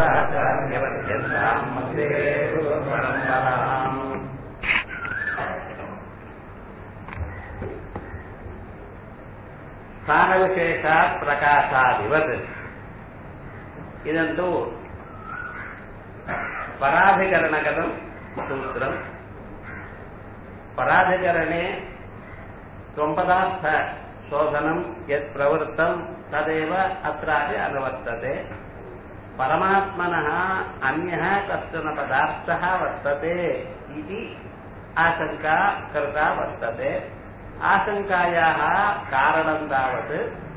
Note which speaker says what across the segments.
Speaker 1: अस्मदाचार्यपर्यन्ताम् वन्दे गुरुपरम्पराम् स्थानविशेषात् प्रकाशादिवत् इदन्तु पराधिकरणगतं सूत्रम् पराधिकरणे त्वम्पदार्थशोधनं यत् प्रवृत्तं तदेव अत्रापि अनुवर्तते परमात्मनः अन्यः कश्चन पदार्थः वर्तते इति आशङ्का कृता वर्तते आशङ्कायाः कारणं तावत्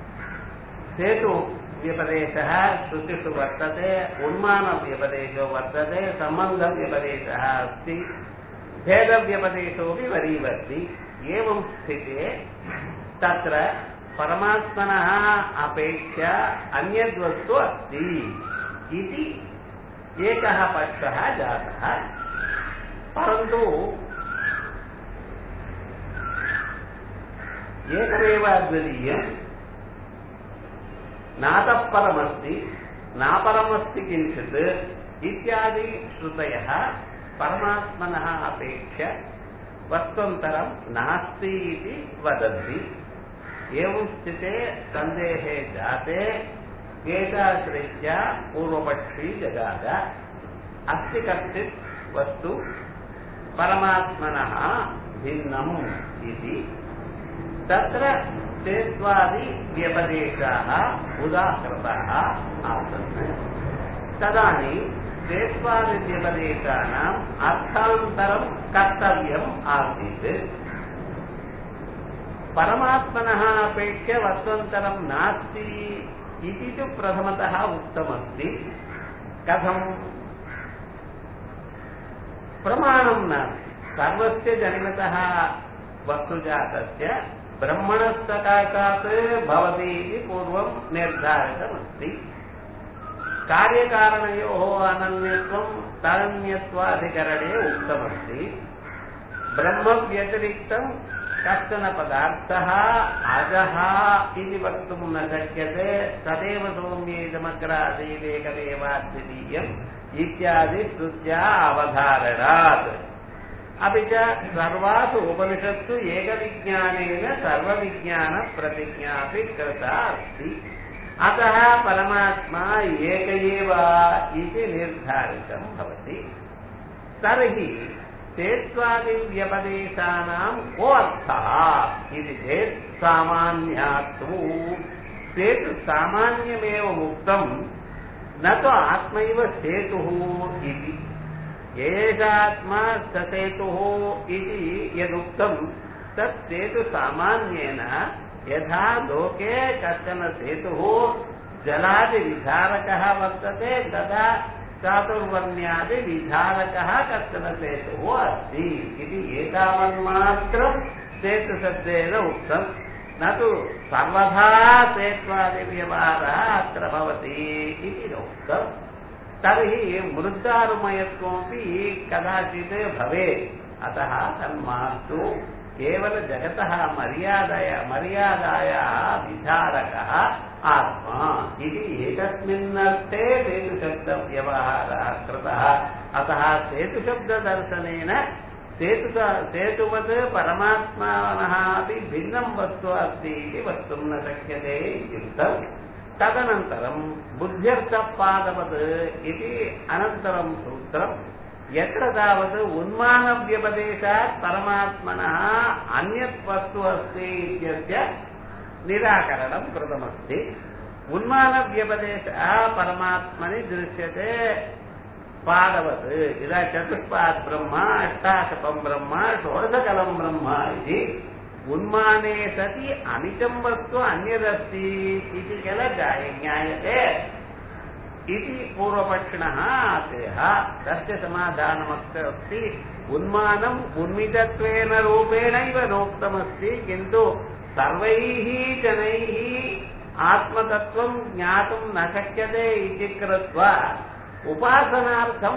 Speaker 1: सेतुव्यपदेशः श्रुतिषु वर्तते उन्मानव्यपदेशो वर्तते सम्बन्धव्यपदेशः अस्ति भेदव्यपदेशोऽपि वरीवर्ति एवं स्थिते तत्र परमात्मनः अपेक्षा अन्यद्वस्तु अस्ति इति एकः पक्षः जातः परन्तु एकमेव अद्वितीयम् नातः परमस्ति नापरमस्ति किञ्चित् इत्यादि श्रुतयः परमात्मनः अपेक्ष्य वस्त्वन्तरं नास्ति इति वदन्ति एवं स्थिते सन्देहे जाते एतादृश्या पूर्वपक्षी जगाद अस्ति कश्चित् वस्तु परमात्मनः भिन्नम् इति तत्र चेत्वादि व्यपदेशाः उदाहृताः आसन् तदानीं चेत्वादिव्यपदेशानाम् अर्थान्तरं कर्तव्यम् आसीत् परमात्मनः अपेक्ष्य वस्त्वन्तरं नास्ति इति तु प्रथमतः उक्तमस्ति कथम् प्रमाणं नास्ति सर्वस्य जन्मतः वस्तुजातस्य ब्रह्मणस्तकाशात् भवति इति पूर्वं निर्धारितमस्ति कार्यकारणयोः अनन्यत्वं तरण्यत्वाधिकरणे उक्तमस्ति ब्रह्मव्यतिरिक्तं कश्चन पदार्थः अजः इति वक्तुं न शक्यते तदेव सौम्येदमग्रासीदेकमेवाद्वितीयम् इत्यादि श्रुत्या अवधारणात् अपि च सर्वासु उपनिषत्सु एकविज्ञानेन सर्वविज्ञानप्रतिज्ञापि कृता अस्ति अतः परमात्मा एक एव इति निर्धारितं भवति तर्हि चेत्वादिव्यपदेशानां को अर्थः इति चेत् सामान्यात्तु चेत् सामान्यमेव उक्तं न तु आत्मैव सेतुः इति एषात्मा स सेतुः इति यदुक्तं तत् सेतुसामान्येन यथा लोके कश्चन सेतुः जलादिविधारकः वर्तते तदा चातुर्वर्ण्यादिविधारकः कश्चन सेतुः अस्ति इति एतावन्मात्रं सेतुशब्देन उक्तं न तु सर्वथा सेत्वादिव्यवहारः अत्र भवति इति नोक्तम् तर्हि मृद्दारुमयत्वमपि कदाचित् भवेत् अतः तन्मास्तु केवलजगतः मर्यादया मर्यादायाः विधारकः आत्मा इति एकस्मिन्नर्थे सेतुशब्दव्यवहारः कृतः अतः सेतुशब्ददर्शनेन सेतु सेतुवत् परमात्मानः अपि भिन्नं वस्तु अस्ति इति वक्तुं न शक्यते इत्युक्तम् तदनन्तरं बुद्ध्यर्थपादवत् इति अनन्तरं सूत्रम् यत्र तावत् उन्मानव्यपदेशात् परमात्मनः अन्यत् वस्तु अस्ति इत्यस्य निराकरणं कृतमस्ति उन्मानव्यपदेशः परमात्मनि दृश्यते पादवत् यदा चतुष्पात् ब्रह्म अष्टाशपं ब्रह्म षोडशकलं ब्रह्म इति उन्माने सति अमितं वस्तु अन्यदस्ति इति किल ज्ञायते इति पूर्वपक्षिणः आशयः तस्य समाधानमस्ति उन्मानम् उन्मितत्वेन रूपेणैव नोक्तमस्ति किन्तु सर्वैः जनैः आत्मतत्त्वं ज्ञातुं न शक्यते इति कृत्वा उपासनार्थम्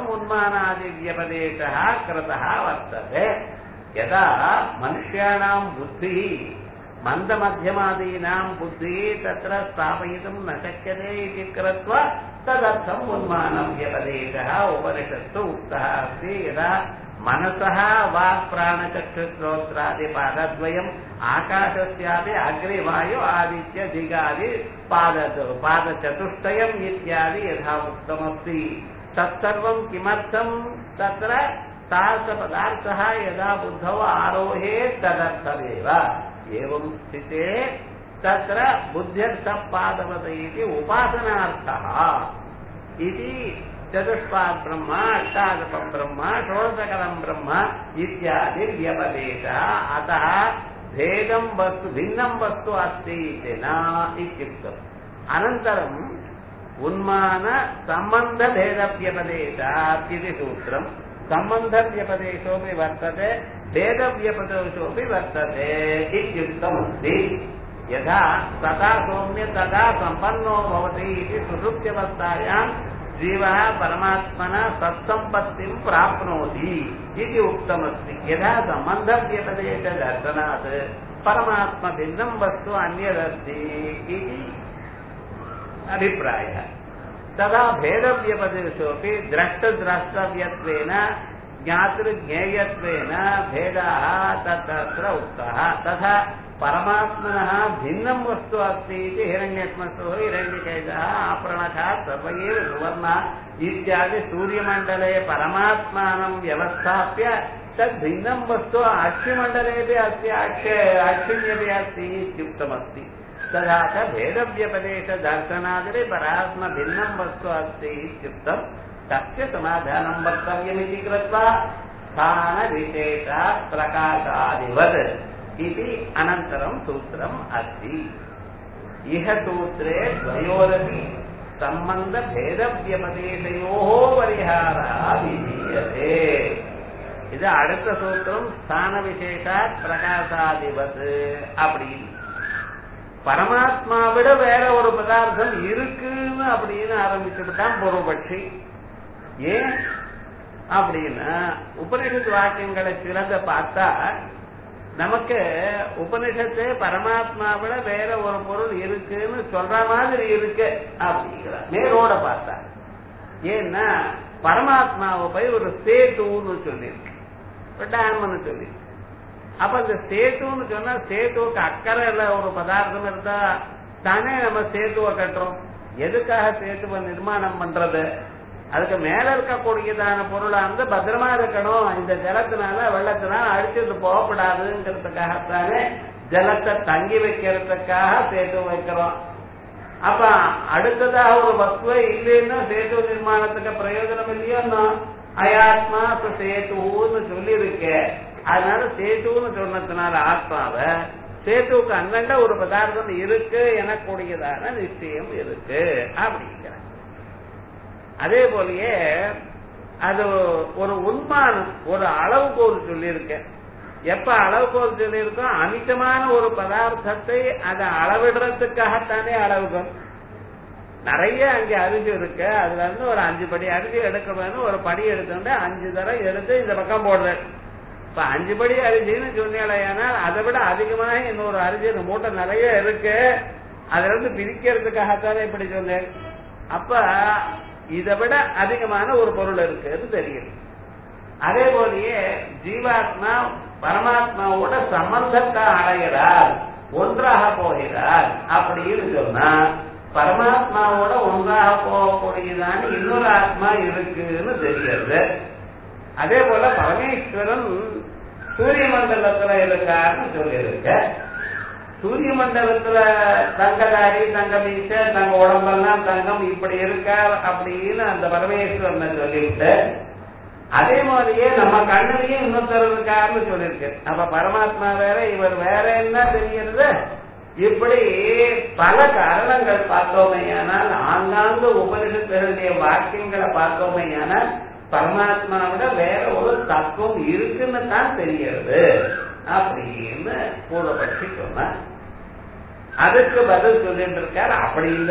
Speaker 1: उन्मानादिव्यपदेशः कृतः वर्तते यदा मनुष्याणां बुद्धिः मन्दमध्यमादीनाम् बुद्धिः तत्र स्थापयितुम् न शक्यते इति कृत्वा तदर्थम् उन्मानम् व्यपदेशः उपनिषत्सु उक्तः अस्ति यदा मनसः वाक्प्राणचक्षुश्रोत्रादिपादद्वयम् आकाशस्यापि अग्रिवायु आदित्य दिगादि पाद पादचतुष्टयम् इत्यादि यथा उक्तमस्ति तत्सर्वम् किमर्थम् तत्र तादृशपदार्थः यदा बुद्धौ आरोहे तदर्थमेव एवं स्थिते तत्र बुद्ध्यर्थः पादवत इति उपासनार्थः इति चतुष्पात् ब्रह्म अष्टादपम् ब्रह्म षोडशकलम् ब्रह्म इत्यादि व्यपदेशः अतः भेदं वस्तु भिन्नं वस्तु अस्ति इति न इत्युक्तम् अनन्तरम् उन्मान सम्बन्धभेदव्यपदेशात् इति सूत्रम् सम्बन्धव्यपदेशोऽपि वर्तते भेदव्यपदेशोऽपि वर्तते इत्युक्तमस्ति यथा तथा सौम्य तथा सम्पन्नो भवति इति सुषुप्त्यवस्थायाम् जीवः परमात्मना सत्सम्पत्तिं प्राप्नोति इति उक्तमस्ति यथा सम्बन्धव्यपदेशदर्शनात् परमात्मभिन्नं वस्तु अन्यदस्ति इति अभिप्रायः तदा भेदव्यपदेशोऽपि द्रष्टद्रष्टव्यत्वेन ज्ञातृज्ञेयत्वेन भेदाः तत्र उक्तः तथा परमात्मनः भिन्नं वस्तु अस्ति इति हिरण्यश्मसुः हिरण्यकेशः आपरणः सर्व एव सुवर्णः इत्यादि सूर्यमण्डले परमात्मानं व्यवस्थाप्य तद् भिन्नं वस्तु अक्षिमण्डलेपि अस्ति अक्ष अक्षिण्यपि अस्ति इत्युक्तमस्ति तथा च भेदव्यपदेशदर्शनादिरे परात्मभिन्नं वस्तु अस्ति इत्युक्तं तस्य समाधानं वक्तव्यमिति कृत्वा स्थानविशेषात् प्रकाशादिवत् इति अनन्तरं सूत्रम् अस्ति इह सूत्रे द्वयोरपि सम्बन्धभेदव्यपदेशयोः परिहारः विधीयते இது அடுத்த சூத்திரம் ஸ்தான விசேஷாத் பிரகாசாதிபத் அப்படின்னு பரமாத்மா விட வேற ஒரு பதார்த்தம் இருக்குன்னு அப்படின்னு ஆரம்பிச்சுட்டான் பூர்வபட்சி ஏன் அப்படின்னா உபனிஷத் வாக்கியங்களை சிலத பார்த்தா நமக்கு உபனிஷத்து பரமாத்மா விட வேற ஒரு பொருள் இருக்குன்னு சொல்ற மாதிரி இருக்கு அப்படிங்கிற நேரோட பார்த்தா ஏன்னா பரமாத்மாவை போய் ஒரு சேத்துன்னு சொல்லியிருக்கு ஒரு டேம்னு சொல்லி அப்ப அந்த சேத்துன்னு சொன்னா சேத்துவுக்கு அக்கறையில ஒரு பதார்த்தம் இருந்தா தானே நம்ம சேத்துவை கட்டுறோம் எதுக்காக சேத்துவை நிர்மாணம் பண்றது அதுக்கு மேல இருக்கக்கூடியதான பொருளா இருந்து பத்திரமா இருக்கணும் இந்த ஜலத்தினால வெள்ளத்தினால அடிச்சது போகப்படாதுங்கிறதுக்காகத்தானே ஜலத்தை தங்கி வைக்கிறதுக்காக சேத்து வைக்கிறோம் அப்ப அடுத்ததாக ஒரு வஸ்துவை இல்லைன்னா சேத்து நிர்மாணத்துக்கு பிரயோஜனம் இல்லையோன்னா அயாத்மா சேத்துன்னு சொல்லி இருக்கேன் அதனால சேத்துன்னு சொன்னதுனால ஆத்மாவை சேத்துவுக்கு அங்கண்ட ஒரு பதார்த்தம் இருக்கு எனக்கூடியதான நிச்சயம் இருக்கு அப்படிங்கிற அதே போலயே அது ஒரு உண்மானம் ஒரு அளவுகோல் சொல்லியிருக்கேன் எப்ப அளவுகோல் சொல்லியிருக்கோம் அமிதமான ஒரு பதார்த்தத்தை அதை அளவிடுறதுக்காகத்தானே அளவுகோல் நிறைய அங்க அரிசி இருக்கு அதுல இருந்து ஒரு அஞ்சு படி அரிசி எடுக்கணும்னு ஒரு படி எடுத்துட்டு அஞ்சு தரம் எடுத்து இந்த பக்கம் போடுறேன் இப்ப அஞ்சு படி அரிசின்னு சொன்னீங்களேனால் அதை விட அதிகமாக இன்னொரு அரிசி இந்த மூட்டை நிறைய இருக்கு அதுல இருந்து பிரிக்கிறதுக்காகத்தானே இப்படி சொன்னேன் அப்ப இதை விட அதிகமான ஒரு பொருள் இருக்குன்னு தெரியுது அதே போலயே ஜீவாத்மா பரமாத்மாவோட சம்பந்தத்தை அடைகிறார் ஒன்றாக போகிறார் அப்படின்னு சொன்னா பரமாத்மாவோட ஒன்றாக போகக்கூடியதான இன்னொரு ஆத்மா இருக்குன்னு தெரிகிறது அதே போல பரமேஸ்வரன் சூரிய மண்டலத்துல இருக்காருன்னு சொல்லியிருக்க சூரிய மண்டலத்துல தங்கதாரி தங்க மீச தங்க உடம்பெல்லாம் தங்கம் இப்படி இருக்கார் அப்படின்னு அந்த பரமேஸ்வரனை சொல்லிவிட்டு அதே மாதிரியே நம்ம கண்ணிலேயே இன்னொருத்தர் இருக்காருன்னு சொல்லியிருக்கு அப்ப பரமாத்மா வேற இவர் வேற என்ன தெரிகிறது இப்படி பல காரணங்கள் பார்த்தோமையானால் ஆங்காங்கு உபனிஷத்துகளுடைய வாக்கியங்களை பார்த்தோமையானால் பரமாத்மாவிட வேற ஒரு தத்துவம் இருக்குன்னு தான் தெரிகிறது அப்படின்னு பூர்வபட்சி சொன்னார் அதுக்கு பதில் சொல்லிட்டு இருக்கார் அப்படி இல்ல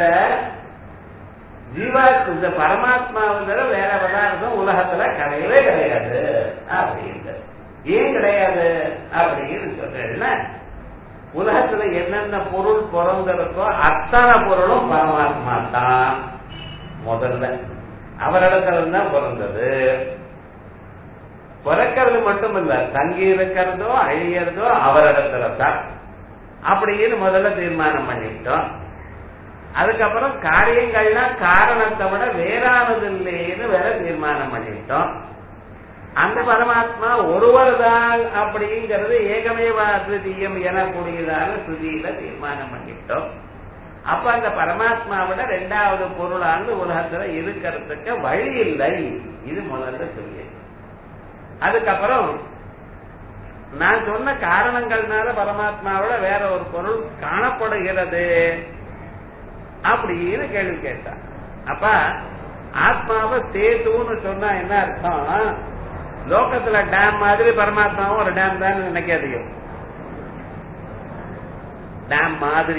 Speaker 1: ஜீவா இந்த பரமாத்மாவுங்கிற வேற பதார்த்தம் உலகத்துல கிடையவே கிடையாது அப்படின்னு ஏன் கிடையாது அப்படின்னு சொல்றேன்னா உலகத்துல என்னென்ன பொருள் பிறந்திருக்கோ அத்தனை பொருளும் பரமாத்மா தான் முதல்ல அவரிடத்துல தான் பிறந்தது பிறக்கிறது மட்டும் இல்ல தங்கி இருக்கிறதோ அழியறதோ அவரிடத்துல தான் அப்படின்னு முதல்ல தீர்மானம் பண்ணிட்டோம் அதுக்கப்புறம் காரியங்கள்லாம் காரணத்தை விட வேறானது இல்லைன்னு வேற தீர்மானம் பண்ணிட்டோம் அந்த பரமாத்மா ஒருவர் தான் அப்படிங்கிறது ஏகமேவ அத்விதீயம் எனக்கூடியதான ஸ்ருதியில தீர்மானம் பண்ணிட்டோம் அப்ப அந்த பரமாத்மாவிட ரெண்டாவது பொருளானது உலகத்துல இருக்கிறதுக்கு வழி இல்லை இது முதல்ல சொல்லி அதுக்கப்புறம் நான் சொன்ன காரணங்கள்னால பரமாத்மாவோட வேற ஒரு பொருள் காணப்படுகிறது அப்படின்னு கேள்வி கேட்டான் அப்ப ஆத்மாவை சேதுன்னு சொன்னா என்ன அர்த்தம் லோகத்துல டேம் மாதிரி பரமாத்மாவும் ஒரு டேம் தான் நினைக்காதீங்க டேம் மாதிரி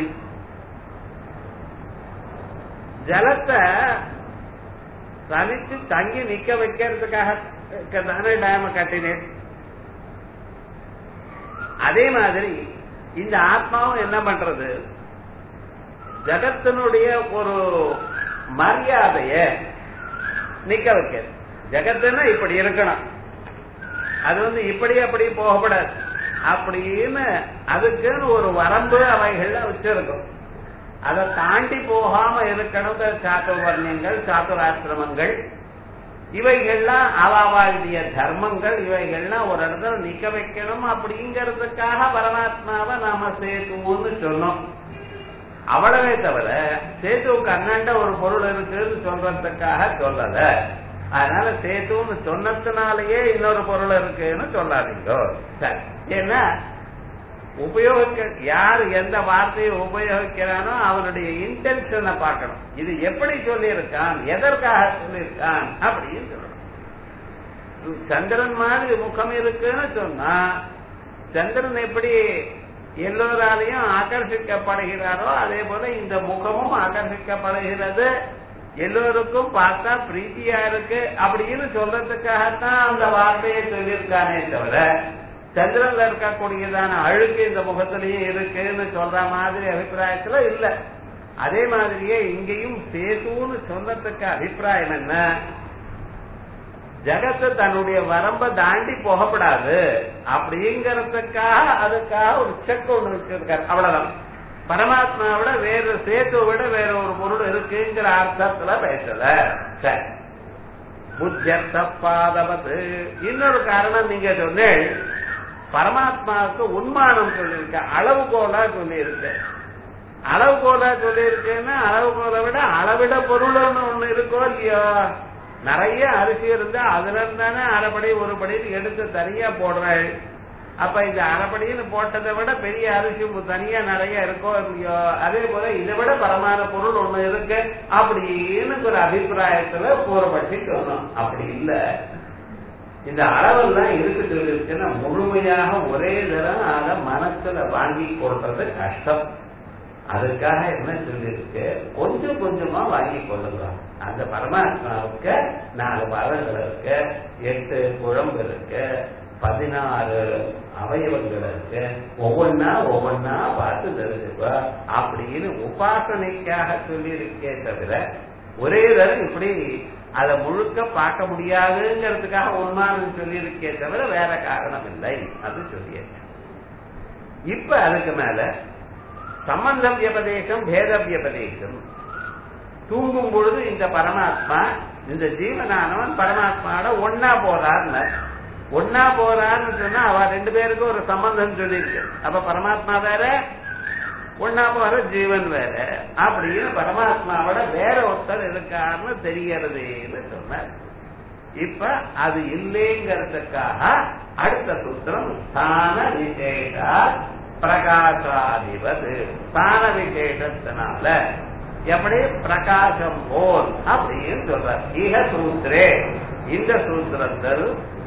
Speaker 1: ஜலத்தை தனிச்சு தங்கி நிக்க வைக்கிறதுக்காக தானே டேம கட்டினேன் அதே மாதிரி இந்த ஆத்மாவும் என்ன பண்றது ஜகத்தினுடைய ஒரு மரியாதைய நிக்க வைக்கிறது ஜகத்துன்னா இப்படி இருக்கணும் அது வந்து இப்படி அப்படி போகப்படாது அப்படின்னு அதுக்குன்னு ஒரு வரம்பு அவைகள்ல வச்சிருக்கும் அதை தாண்டி போகாம இருக்கணும் சாத்துவர்ணியங்கள் சாத்துராசிரமங்கள் இவைகள்லாம் அவாவாளுடைய தர்மங்கள் இவைகள்லாம் ஒரு இடத்துல நிக்க வைக்கணும் அப்படிங்கறதுக்காக பரமாத்மாவை நாம சேத்துவோம்னு சொன்னோம் அவ்வளவே தவிர சேத்துவுக்கு அண்ணாண்ட ஒரு பொருள் இருக்குன்னு சொல்றதுக்காக சொல்லல அதனால சேத்துன்னு சொன்னதுனாலயே இன்னொரு பொருள் இருக்குன்னு சொல்லாதீங்க சரி ஏன்னா உபயோகிக்க யார் எந்த வார்த்தையை உபயோகிக்கிறானோ அவனுடைய இன்டென்ஷனை பார்க்கணும் இது எப்படி சொல்லியிருக்கான் எதற்காக சொல்லியிருக்கான் அப்படின்னு சொல்லணும் சந்திரன் மாதிரி முகம் இருக்குன்னு சொன்னா சந்திரன் எப்படி எல்லோராலையும் ஆகர்ஷிக்கப்படுகிறாரோ அதே போல இந்த முகமும் ஆகர்ஷிக்கப்படுகிறது எல்லோருக்கும் பார்த்தா பிரீத்தியா இருக்கு அப்படின்னு சொல்றதுக்காகத்தான் அந்த வார்த்தையை சொல்லியிருக்கானே தவிர சந்திரன்ல இருக்கக்கூடியதான அழுக்கு இந்த முகத்திலேயே இருக்குன்னு சொல்ற மாதிரி அபிப்பிராயத்துல இல்ல அதே மாதிரியே இங்கேயும் சேதுன்னு சொன்னதுக்கு அபிப்பிராயம் என்ன ஜகத்து தன்னுடைய வரம்ப தாண்டி போகப்படாது அப்படிங்கறதுக்காக அதுக்காக ஒரு செக் ஒண்ணு வச்சிருக்காரு அவ்வளவுதான் பரமாத்மாவிட வேறு சேத்துவை விட வேற ஒரு பொருள் இருக்குங்கிற அர்த்தத்துல பேசல சரி புத்தியத்தப்பாதவது இன்னொரு காரணம் நீங்க சொன்னேன் பரமாத்மாவுக்கு உண்மானம் சொல்லியிருக்க அளவுகோலா சொல்லியிருக்கு அளவுகோலா சொல்லியிருக்குன்னா அளவுகோலை விட அளவிட பொருள்னு ஒண்ணு இருக்கோ இல்லையோ நிறைய அரிசி இருந்தா அதுல இருந்தானே அரைப்படி ஒரு படி எடுத்து தனியா போடுறாள் அப்ப இந்த அரைப்படின்னு போட்டதை விட பெரிய அரிசி தனியா நிறைய இருக்கோ இல்லையோ அதே போல இதை விட பரமான பொருள் ஒண்ணு இருக்கு அப்படின்னு ஒரு அபிப்பிராயத்துல கூறப்பட்டு சொன்னோம் அப்படி இல்ல இந்த அளவெல்லாம் இருக்கு சொல்லிருக்குன்னா முழுமையாக ஒரே தரம் அதை மனசுல வாங்கி கொள்றது கஷ்டம் அதுக்காக என்ன சொல்லியிருக்கு கொஞ்சம் கொஞ்சமா வாங்கி கொள்ளலாம் அந்த பரமாத்மாவுக்கு நாலு பாதங்கள் இருக்கு எட்டு குழம்பு இருக்கு பதினாறு அவயவங்கள் இருக்கு ஒவ்வொன்னா ஒவ்வொன்னா பார்த்து தெரிஞ்சுக்கோ அப்படின்னு உபாசனைக்காக சொல்லியிருக்கே தவிர ஒரே தரம் இப்படி அதை முழுக்க பார்க்க முடியாதுங்கிறதுக்காக உண்மானம் சொல்லியிருக்கே தவிர வேற காரணம் இல்லை அது சொல்லியாச்சு இப்ப அதுக்கு மேல சம்பந்த வியபதேசம் பேத வியபதேசம் தூங்கும் பொழுது இந்த பரமாத்மா இந்த ஜீவனானவன் பரமாத்மாவோட ஒன்னா போறான்னு ஒன்னா போறான்னு சொன்னா அவ ரெண்டு பேருக்கும் ஒரு சம்பந்தம் சொல்லியிருக்கு அப்ப பரமாத்மா வேற ஒன்னா போற ஜீவன் வேற அப்படின்னு பரமாத்மாவோட வேற ஒருத்தர் இருக்காருன்னு தெரியறதுன்னு சொன்னார் இப்ப அது இல்லைங்கிறதுக்காக அடுத்த சூத்திரம் ஸ்தான விசேஷா பிரகாசாதிபது ஸ்தான விசேஷத்தினால எப்படி பிரகாசம் போல் அப்படின்னு சொல்றார் இக சூத்திரே இந்த சூத்திரத்தில்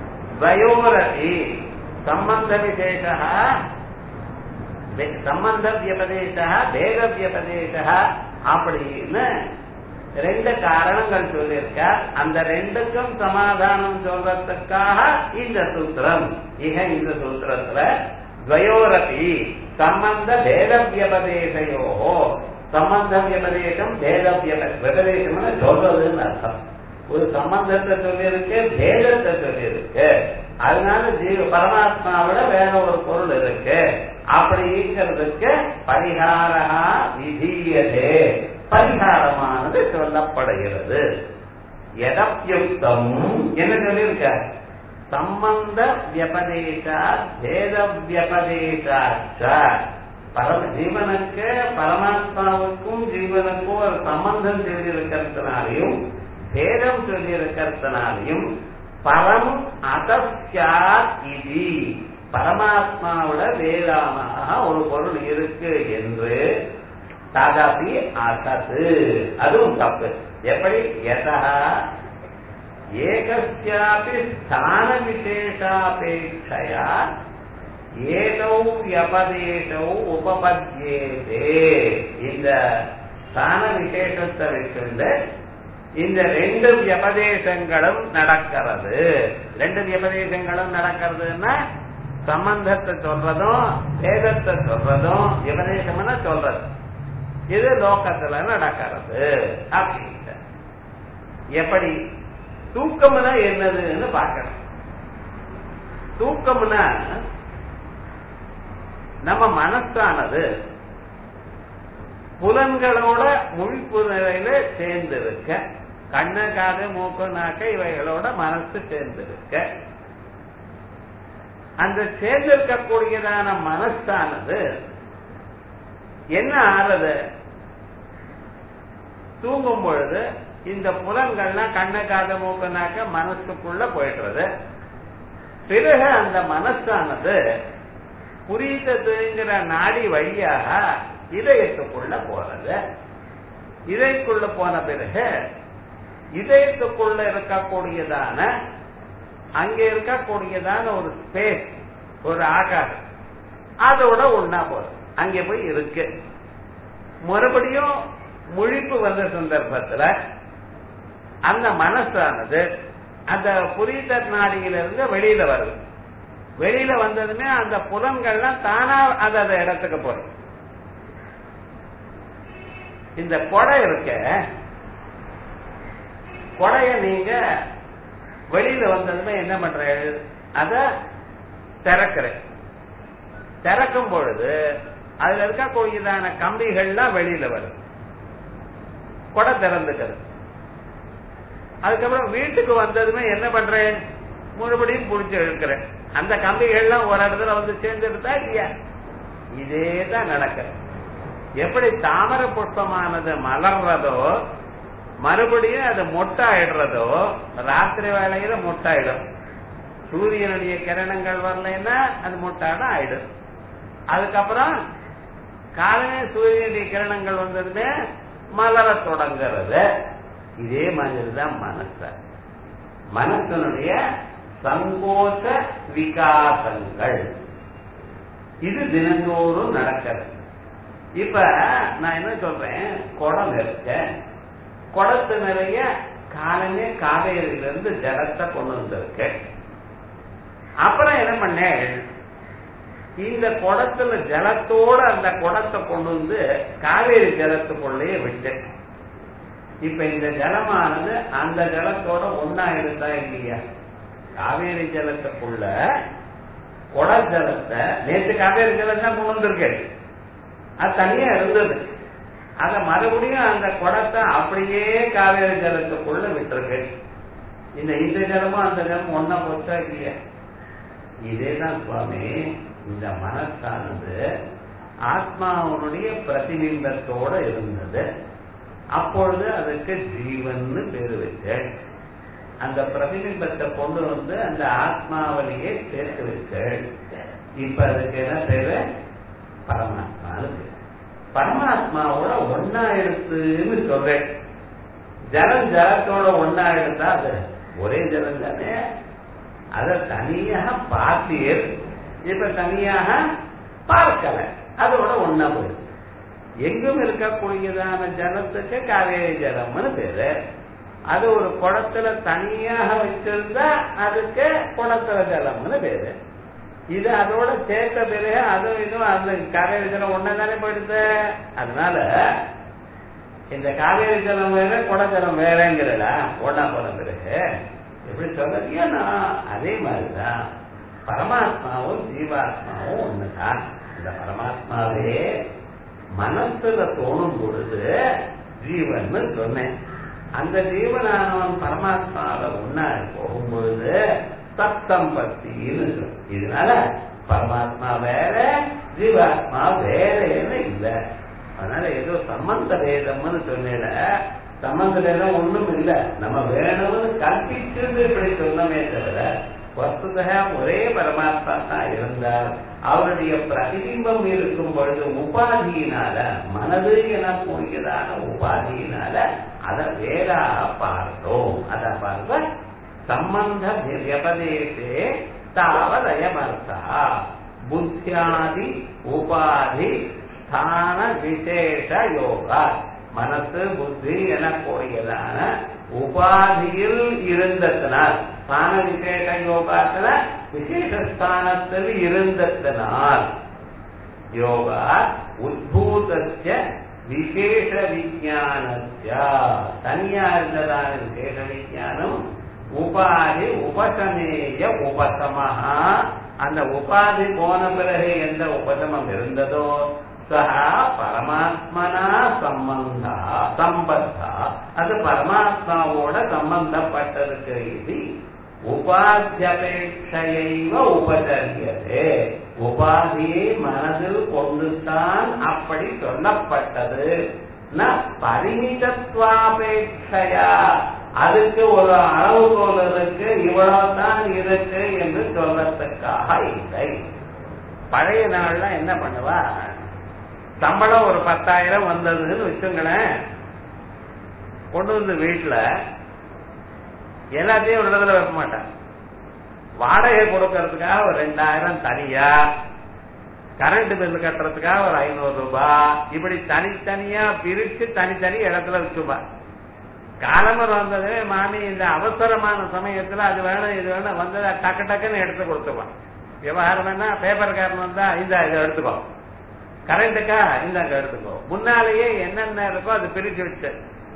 Speaker 1: வயோரதி சம்பந்த விசேஷா சம்பந்த வியபதேசா பேக வியபதேசா அப்படின்னு ரெண்டு காரணங்கள் சொல்லியிருக்க அந்த ரெண்டுக்கும் சமாதானம் சொல்றதுக்காக இந்த சூத்திரம் இக இந்த சூத்திரத்துல துவயோரபி சம்பந்த பேத வியபதேசையோ சம்பந்த வியபதேசம் பேத வியப விபதேசம்னு சொல்றதுன்னு அர்த்தம் ஒரு சம்பந்தத்தை சொல்லியிருக்கு பேதத்தை சொல்லியிருக்கு அதனால ஜீவ பரமாத்மாவிட வேற ஒரு பொருள் இருக்கு அப்படிங்கிறதுக்கு பரிகாரா விதீயதே பரிகாரமானது சொல்லப்படுகிறது எதப்யுக்தம் என்ன சொல்லியிருக்க சம்பந்த வியபதேசா பேத வியபதேசாச்ச பரம ஜீவனுக்கு பரமாத்மாவுக்கும் ஜீவனுக்கும் ஒரு சம்பந்தம் சொல்லியிருக்கிறதுனாலையும் பேதம் சொல்லியிருக்கிறதுனாலையும் பரம் அசத்யாத் இது பரமாத்மாவோட வேதாமாக ஒரு பொருள் இருக்கு என்று ததபி அசத்து அதுவும் தப்பு எப்படி எதா ஏகஸ்யாபி ஸ்தான விசேஷாபேட்சையா ஏதௌ வியபதேசௌ உபபத்யேதே இந்த ஸ்தான விசேஷத்தை வச்சிருந்து இந்த ரெண்டு வியபதேசங்களும் நடக்கிறது ரெண்டு வியபதேசங்களும் நடக்கிறதுன்னா சம்பந்தத்தை சொல்றதும் வேதத்தை சொல்றதும் விபதேசம்னு சொல்றது இது லோகத்துல நடக்கிறது அப்படின்ட்டு எப்படி தூக்கம்னா என்னதுன்னு பார்க்கணும் தூக்கம்னா நம்ம மனசானது புலன்களோட முழிப்பு நிலையில சேர்ந்து இருக்க கண்ணு காது மூக்கு நாக்க இவைகளோட மனசு சேர்ந்து இருக்க அந்த சேர்ந்திருக்கக்கூடியதான மனசானது என்ன ஆறுது தூங்கும் பொழுது இந்த புலன்கள்லாம் கண்ணு காது மூக்கு நாக்க மனசுக்குள்ள போயிடுறது பிறகு அந்த மனசானது புரியுதுங்கிற நாடி வழியாக இதயத்துக்குள்ள போறது இதயத்துக்குள்ள போன பிறகு இதயத்துக்குள்ள இருக்கக்கூடியதான அங்க இருக்கக்கூடியதான ஒரு ஸ்பேஸ் ஒரு ஆகாரம் அதோட ஒன்னா போறது அங்க போய் இருக்கு மறுபடியும் முழிப்பு வந்த சந்தர்ப்பத்துல அந்த மனசானது அந்த புரிதல் நாடியிலிருந்து வெளியில வருது வெளியில வந்ததுமே அந்த புலன்கள்லாம் தானா அது அந்த இடத்துக்கு போறது இந்த கொடை இருக்க கொடைய நீங்க வெளியில வந்ததுமே என்ன பண்ற அத திறக்கிற திறக்கும் பொழுது அதுல இருக்கக்கூடியதான கம்பிகள்லாம் வெளியில வரும் கொடை திறந்துக்கிறது அதுக்கப்புறம் வீட்டுக்கு வந்ததுமே என்ன பண்றேன் மறுபடியும் புடிச்சு இருக்கிறேன் அந்த கம்பிகள்லாம் ஒரு இடத்துல வந்து சேர்ந்துருந்தா இல்லையா இதே தான் நடக்கிறது எப்படி தாமர புஷ்பமானது மலர்றதோ மறுபடியும் அது மொட்டாயிடுறதோ ராத்திரி வேலையில மொட்டாயிடும் சூரியனுடைய கிரணங்கள் வரலைன்னா அது மொட்டாட ஆயிடும் அதுக்கப்புறம் காலமே சூரியனுடைய கிரணங்கள் வந்ததுமே மலர தொடங்குறது இதே மாதிரி தான் மனச மனசனுடைய சங்கோச்ச விகாசங்கள் இது தினந்தோறும் நடக்கிறது இப்ப நான் என்ன சொல்றேன் குடம் இருக்க குடத்து நிறைய காலமே காவேரியில இருந்து ஜலத்தை கொண்டு வந்திருக்கேன் அப்புறம் என்ன பண்ணேன் இந்த குடத்துல ஜலத்தோட அந்த குடத்தை கொண்டு வந்து காவேரி ஜலத்துக்குள்ளேயே விட்டேன் இப்ப இந்த ஜலமானது அந்த ஜலத்தோட ஒன்னா இருந்தா இல்லையா காவேரி ஜலத்துக்குள்ள குட ஜலத்தை நேற்று காவேரி ஜலம் தான் கொண்டு வந்திருக்கேன் அது தனியா இருந்தது அத மறுபடியும் அந்த குடத்தை அப்படியே காவேரி ஜலத்துக்குள்ள விட்டுருக்கு இந்த இந்த ஜலமும் அந்த ஜலமும் ஒன்னா போச்சா இல்லையா இதேதான் சுவாமி இந்த மனசானது ஆத்மாவனுடைய பிரதிபிம்பத்தோட இருந்தது அப்பொழுது அதுக்கு ஜீவன்னு பேரு வச்சு அந்த பிரதிபிம்பத்தை கொண்டு வந்து அந்த ஆத்மாவிலேயே சேர்த்து வச்சு இப்ப அதுக்கு என்ன பேரு பரமாத்மான்னு பேரு பரமாத்மாவோட ஒன்னா எடுத்துன்னு சொல்றேன் ஜலம் ஜலத்தோட ஒன்னா எடுத்தா அது ஒரே ஜலம் தானே அத தனியாக பார்த்தீர் இப்ப தனியாக பார்க்கல அதோட ஒன்னா போயிடுது எங்கும் இருக்கக்கூடியதான ஜலத்துக்கு காவேரி ஜலம்னு பேரு அது ஒரு குடத்துல தனியாக வச்சிருந்தா அதுக்கு குடத்துல ஜலம்னு பேரு இது அதோட சேர்த்த பிறகு அதுவும் இதுவும் அந்த காவேரி ஜலம் ஒன்னா தானே போயிடுது அதனால இந்த காவேரி ஜலம் வேற குட ஜலம் வேறங்கிறல ஒன்னா போன பிறகு எப்படி சொல்றீங்கன்னா அதே மாதிரிதான் பரமாத்மாவும் ஜீவாத்மாவும் ஒண்ணுதான் இந்த பரமாத்மாவே மனசுல தோணும் பொழுது ஜீவன் சொன்னேன் அந்த ஜீவனானவன் பரமாத்மாவை ஒன்னா போகும் பொழுது சத்தம்பத்தின்னு சொல்லும் இதனால பரமாத்மா வேற ஜீவாத்மா வேறேன்னு இல்லை அதனால ஏதோ சம்பந்த வேதம்னு சொன்னேல சம்பந்த வேதம் ஒண்ணும் இல்ல நம்ம வேணும்னு கற்பிச்சுன்னு இப்படி சொன்னமே தவிர வஸ்துதா ஒரே பரமாத்மா தான் இருந்தார் அவருடைய பிரதிபிம்பம் இருக்கும் பொழுது உபாதியினால மனது என போகிறதான உபாதியினால அதை வேறா பார்த்தோம் அத பார்க்க சம்பந்த வியபதேசே தாவதயமர்த்தா புத்தியாதி உபாதி ஸ்தான விசேஷ யோகா மனசு புத்தி எனக்கூடியதான உபாதியில் இருந்ததனால் ஸ்தான விசேஷ யோகாத்துல விசேஷ ஸ்தானத்தில் இருந்ததனால் யோகா உத்பூதஸ்ய விசேஷ விஜானஸ்ய தனியா இருந்ததான விசேஷ விஜானம் உபாதி உபசமேய உபசமஹா அந்த உபாதி போன பிறகு எந்த உபசமம் இருந்ததோ சஹா பரமாத்மனா சம்பந்தா சம்பத்தா அது பரமாத்மாவோட சம்பந்தப்பட்டிருக்கு இது உபாத்தியபேட்சையைவ உபச்சரியதே உபாதியை மனதில் கொண்டுதான் அப்படி சொல்லப்பட்டது ந பரிமிதத்வாபேட்சையா அதுக்கு ஒரு அளவுகோல் இருக்கு இவ்வளவுதான் இருக்கு என்று சொல்றதுக்காக இல்லை பழைய நாள்ல என்ன பண்ணுவா சம்பளம் ஒரு பத்தாயிரம் வந்ததுன்னு வச்சுங்களேன் கொண்டு வந்து வீட்டுல எல்லாத்தையும் ஒரு இடத்துல வைக்க மாட்டான் வாடகை கொடுக்கறதுக்காக ஒரு ரெண்டாயிரம் தனியா கரண்ட் பில் கட்டுறதுக்காக ஒரு ஐநூறு ரூபாய் இப்படி தனித்தனியா பிரிச்சு தனித்தனி இடத்துல வச்சுப்பா காலமர் வந்தது மாமி இந்த அவசரமான சமயத்துல அது வேணும் இது வேணும் வந்ததை டக்கு டக்குன்னு எடுத்து கொடுத்துப்பான் விவகாரம் என்ன பேப்பர்காரன் வந்தா இந்த இதை எடுத்துக்கோ கரண்ட்டுக்கா இந்தாங்க எடுத்துக்கோ முன்னாலேயே என்னென்ன இருக்கோ அது பிரிச்சு வச்சு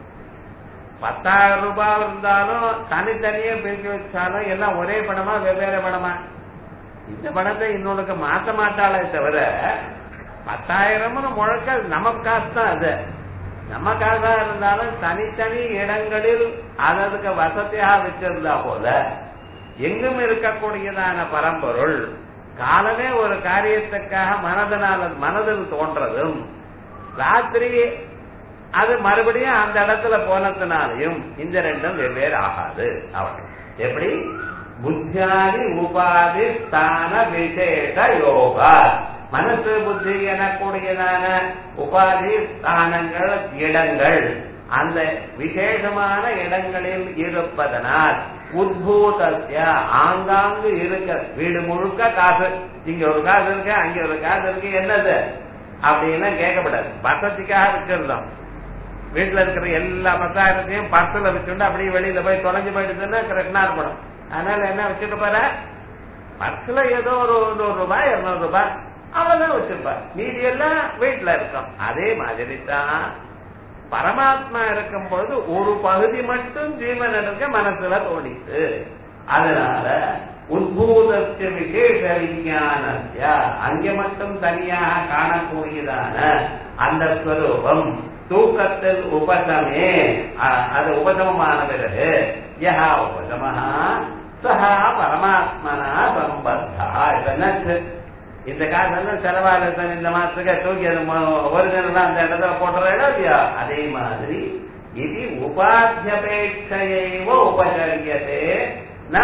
Speaker 1: பத்தாயிரம் ரூபாய் இருந்தாலும் தனித்தனியே பிரிச்சு வச்சாலும் எல்லாம் ஒரே பணமா வெவ்வேறு பணமா இந்த பணத்தை இன்னொருக்கு மாத்த மாட்டாளே தவிர பத்தாயிரம்னு முழக்க நம்ம காசு தான் அது நம்ம காசா இருந்தாலும் தனித்தனி இடங்களில் அதற்கு வசதியாக வச்சிருந்தா போல எங்கும் இருக்கக்கூடியதான பரம்பொருள் காலமே ஒரு காரியத்துக்காக மனதனால் மனதில் தோன்றதும் ராத்திரி அது மறுபடியும் அந்த இடத்துல போனதுனாலையும் இந்த ரெண்டும் வெவ்வேறு ஆகாது அவன் எப்படி புத்தியாதி உபாதி ஸ்தான விசேஷ யோகா மனசு புத்தி எனக்கூடியதான உபாதி ஸ்தானங்கள் இடங்கள் அந்த விசேஷமான இடங்களில் இருப்பதனால் உத்பூதத்திய ஆங்காங்கு இருக்க வீடு முழுக்க காசு இங்க ஒரு காசு இருக்கு அங்க ஒரு காசு இருக்கு என்னது அப்படின்னு கேட்கப்படாது வசதிக்காக வச்சிருந்தோம் வீட்டுல இருக்கிற எல்லா பத்தாயிரத்தையும் பர்சல வச்சுட்டு அப்படியே வெளியில போய் தொலைஞ்சு போயிடுதுன்னா கரெக்டா இருக்கணும் அதனால என்ன வச்சுட்டு போற பர்ஸ்ல ஏதோ ஒரு நூறு ரூபாய் இருநூறு ரூபாய் அவ்வளவுதான் வச்சிருப்பா மீதி எல்லாம் வீட்டுல இருக்கும் அதே மாதிரி தான் பரமாத்மா இருக்கும் பொழுது ஒரு பகுதி மட்டும் ஜீவன் இருக்க மனசுல தோணித்து அதனால உத்பூதத்திய விசேஷ விஞ்ஞானத்திய அங்கே மட்டும் தனியாக காணக்கூடியதான அந்த ஸ்வரூபம் தூக்கத்தில் உபசமே அது உபசமமான பிறகு யஹா உபசமஹா சஹா பரமாத்மனா சம்பத்தா இதெல்லாம் இந்த காசெல்லாம் செலவாக இந்த மாசத்துக்கு தூக்கி அது ஒரிஜினல் அந்த இடத்துல போட்டுற இடம் இல்லையா அதே மாதிரி இது உபாத்தியபேட்சையைவ உபசரியதே ந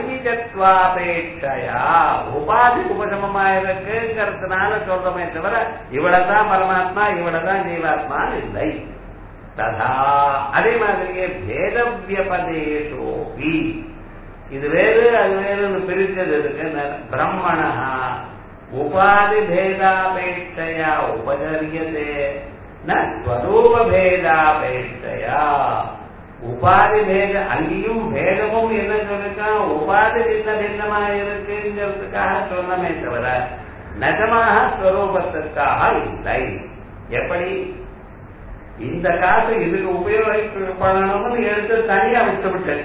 Speaker 1: பரிமிதத்வாபேட்சையா உபாதி உபசமமா இருக்குங்கிறதுனால சொல்றோமே தவிர இவ்வளவுதான் பரமாத்மா இவ்வளவுதான் ஜீவாத்மா இல்லை ததா அதே மாதிரியே பேத வியபதேசோபி இது வேறு அது வேறு பிரித்தது இருக்கு பிரம்மணா உபாதி பேதாபேட்சையா உபச்சரியதே நரூப பேதாபேட்சையா உபாதி பேத அங்கேயும் பேதமும் என்ன சொல்லிருக்கான் உபாதி உபாதி சின்ன பின்னமா இருக்குங்கிறதுக்காக சொன்னமே தவிர நிஜமாக ஸ்வரூபத்திற்காக இல்லை எப்படி இந்த காசு இதுக்கு உபயோகிக்கப்படணும்னு எடுத்து தனியா விட்டுவிட்டு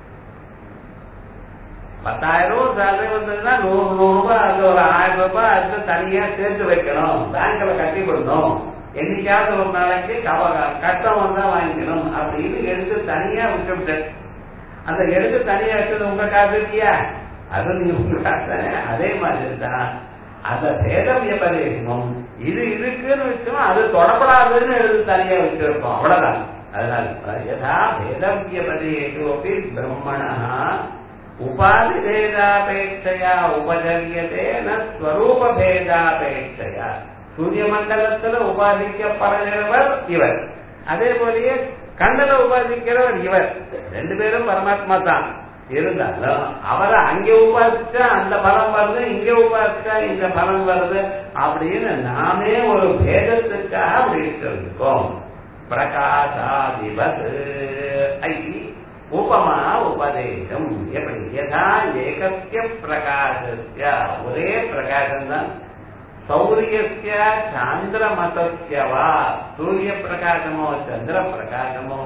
Speaker 1: பத்தாயிரம் ரூபாய் சேலரி வந்ததுன்னா நூறு நூறு ரூபாய் அது ஒரு ஆயிரம் ரூபாய் அதுக்கு தனியா சேர்த்து வைக்கணும் பேங்க்ல கட்டி கொடுக்கணும் என்னைக்காவது ஒரு நாளைக்கு கவ- கஷ்டம் வந்தா வாங்கிக்கணும் அப்படின்னு எடுத்து தனியா விட்டுவிட்டு அந்த எடுத்து தனியா வச்சது உங்க காசு இல்லையா அது நீங்க உங்க காசு தானே அதே மாதிரி தான் அந்த பேதம் விபரீதமும் இது இருக்குன்னு வச்சோம் அது தொடப்படாதுன்னு எடுத்து தனியா வச்சிருக்கோம் அவ்வளவுதான் அதனால யதா பேதம் விபரீதோபி பிரம்மணா உபாதி பேதாபேட்சையா உபஜரியதே ந ஸ்வரூப பேதாபேட்சையா சூரிய மண்டலத்துல உபாதிக்கப்படுகிறவர் இவர் அதே போலயே கண்ணல உபாதிக்கிறவர் இவர் ரெண்டு பேரும் பரமாத்மா தான் இருந்தாலும் அவரை அங்கே உபாதிச்சா அந்த பலம் வருது இங்க உபாதிச்சா இந்த பலம் வருது அப்படின்னு நாமே ஒரு பேதத்துக்காக அப்படி இருக்கோம் பிரகாசாதிபத் ஐ உபமா உபதேசம் எப்படி யதா ஏகஸ்ய பிரகாசஸ்ய ஒரே பிரகாசம் தான் சௌரியஸ்ய சாந்திரமதஸ்ய வா சூரிய பிரகாசமோ சந்திர பிரகாசமோ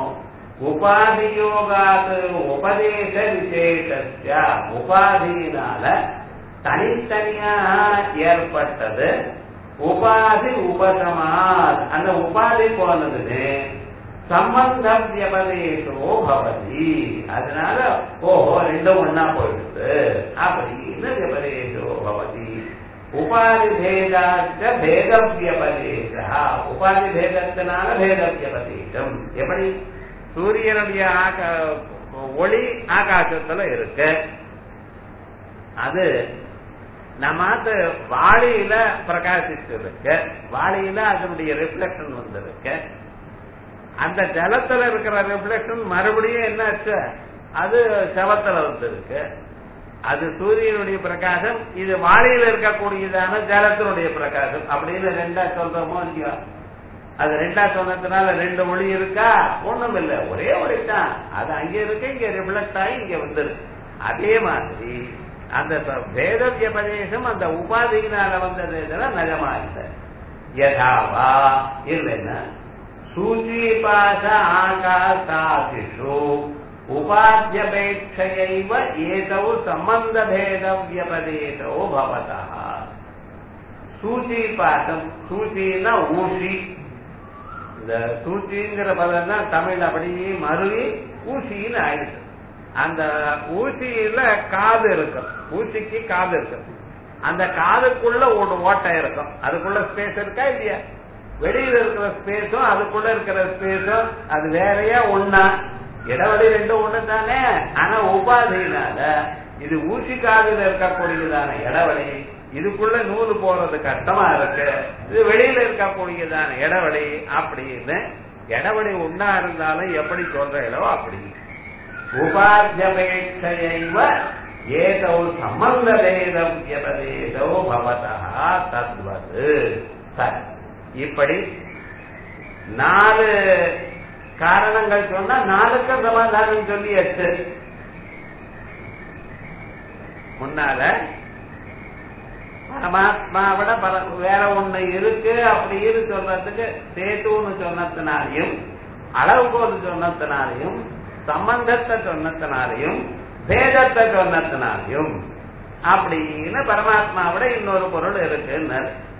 Speaker 1: உபாதியோகாத் உபதேச விசேஷஸ்ய உபாதியினால தனித்தனியாக ஏற்பட்டது உபாதி உபசமாத் அந்த உபாதி போனதுன்னு சம்பந்த வியபதேசோ பவதி அதனால ஓஹோ ரெண்டும் ஒன்னா போயிடுது அப்படின்னு வியபதேசோ பவதி உபாதி பேதாச்ச பேத வியபதேசா உபாதி பேதத்தினால பேத வியபதேசம் எப்படி சூரியனுடைய ஆகா ஒளி ஆகாசத்துல இருக்கு அது நம்மாத்து வாளியில பிரகாசிச்சு இருக்கு வாளியில அதனுடைய ரிஃப்ளெக்ஷன் வந்திருக்கு அந்த ஜலத்துல இருக்கிற ரிஃப்ளெக்ஷன் மறுபடியும் என்னாச்சு அது செவத்துல வந்திருக்கு அது சூரியனுடைய பிரகாசம் இது வாளியில இருக்கக்கூடியதான ஜலத்தினுடைய பிரகாசம் அப்படின்னு ரெண்டா சொல்றோமோ இல்லையோ அது ரெண்டா சொன்னதுனால ரெண்டு ஒளி இருக்கா ஒண்ணும் இல்ல ஒரே ஒளி தான் அது அங்க இருக்கு இங்க ரிஃப்ளெக்ட் ஆகி இங்க வந்துருக்கு அதே மாதிரி அந்த பேத வியபதேசம் அந்த உபாதியினால வந்தது இதெல்லாம் நிஜமா இல்லை யதாவா இல்லைன்னா சூச்சீபாச ஆகாசாதிஷு உபாத்தியபேட்சையைவ ஏதௌ சம்பந்த பேத வியபதேசோ பவதா சூச்சிபாசம் சூச்சின்னா ஊசி இந்த சூச்சிங்கிற பதம் தான் தமிழ் அப்படியே மருவி ஊசின்னு ஆயிடுச்சு அந்த ஊசியில காது இருக்கும் ஊசிக்கு காது இருக்கும் அந்த காதுக்குள்ள ஒரு ஓட்டை இருக்கும் அதுக்குள்ள ஸ்பேஸ் இருக்கா இல்லையா வெளியில இருக்கிற ஸ்பேஸும் அதுக்குள்ள இருக்கிற ஸ்பேஸும் அது வேறையா ஒண்ணா இடைவெளி ரெண்டும் ஒண்ணு தானே ஆனா உபாதியினால இது ஊசி காதுல இருக்கக்கூடியதான இடைவெளி இதுக்குள்ள நூல் போறது கஷ்டமா இருக்கு இது வெளியில இருக்கக்கூடியதான இடைவெளி அப்படின்னு இடைவெளி ஒன்னா இருந்தாலும் எப்படி சொல்றீங்களோ அப்படி உபாத்தியபேட்சையைவ ஏதோ சம்பந்த பேதம் வியபதேதோ பவதா தத்வது சரி இப்படி நாலு காரணங்கள் சொன்னா நாலுக்கு சமாதானம் சொல்லியாச்சு முன்னால பரமாத்மாவிட பர வேற ஒண்ணு இருக்கு அப்படின்னு சொல்றதுக்கு சேத்துன்னு சொன்னதுனாலையும் அளவுகோல் சொன்னதுனாலையும் சம்பந்தத்தை சொன்னதுனாலையும் பேதத்தை சொன்னதுனாலையும் அப்படின்னு பரமாத்மாவிட இன்னொரு பொருள் இருக்குன்னு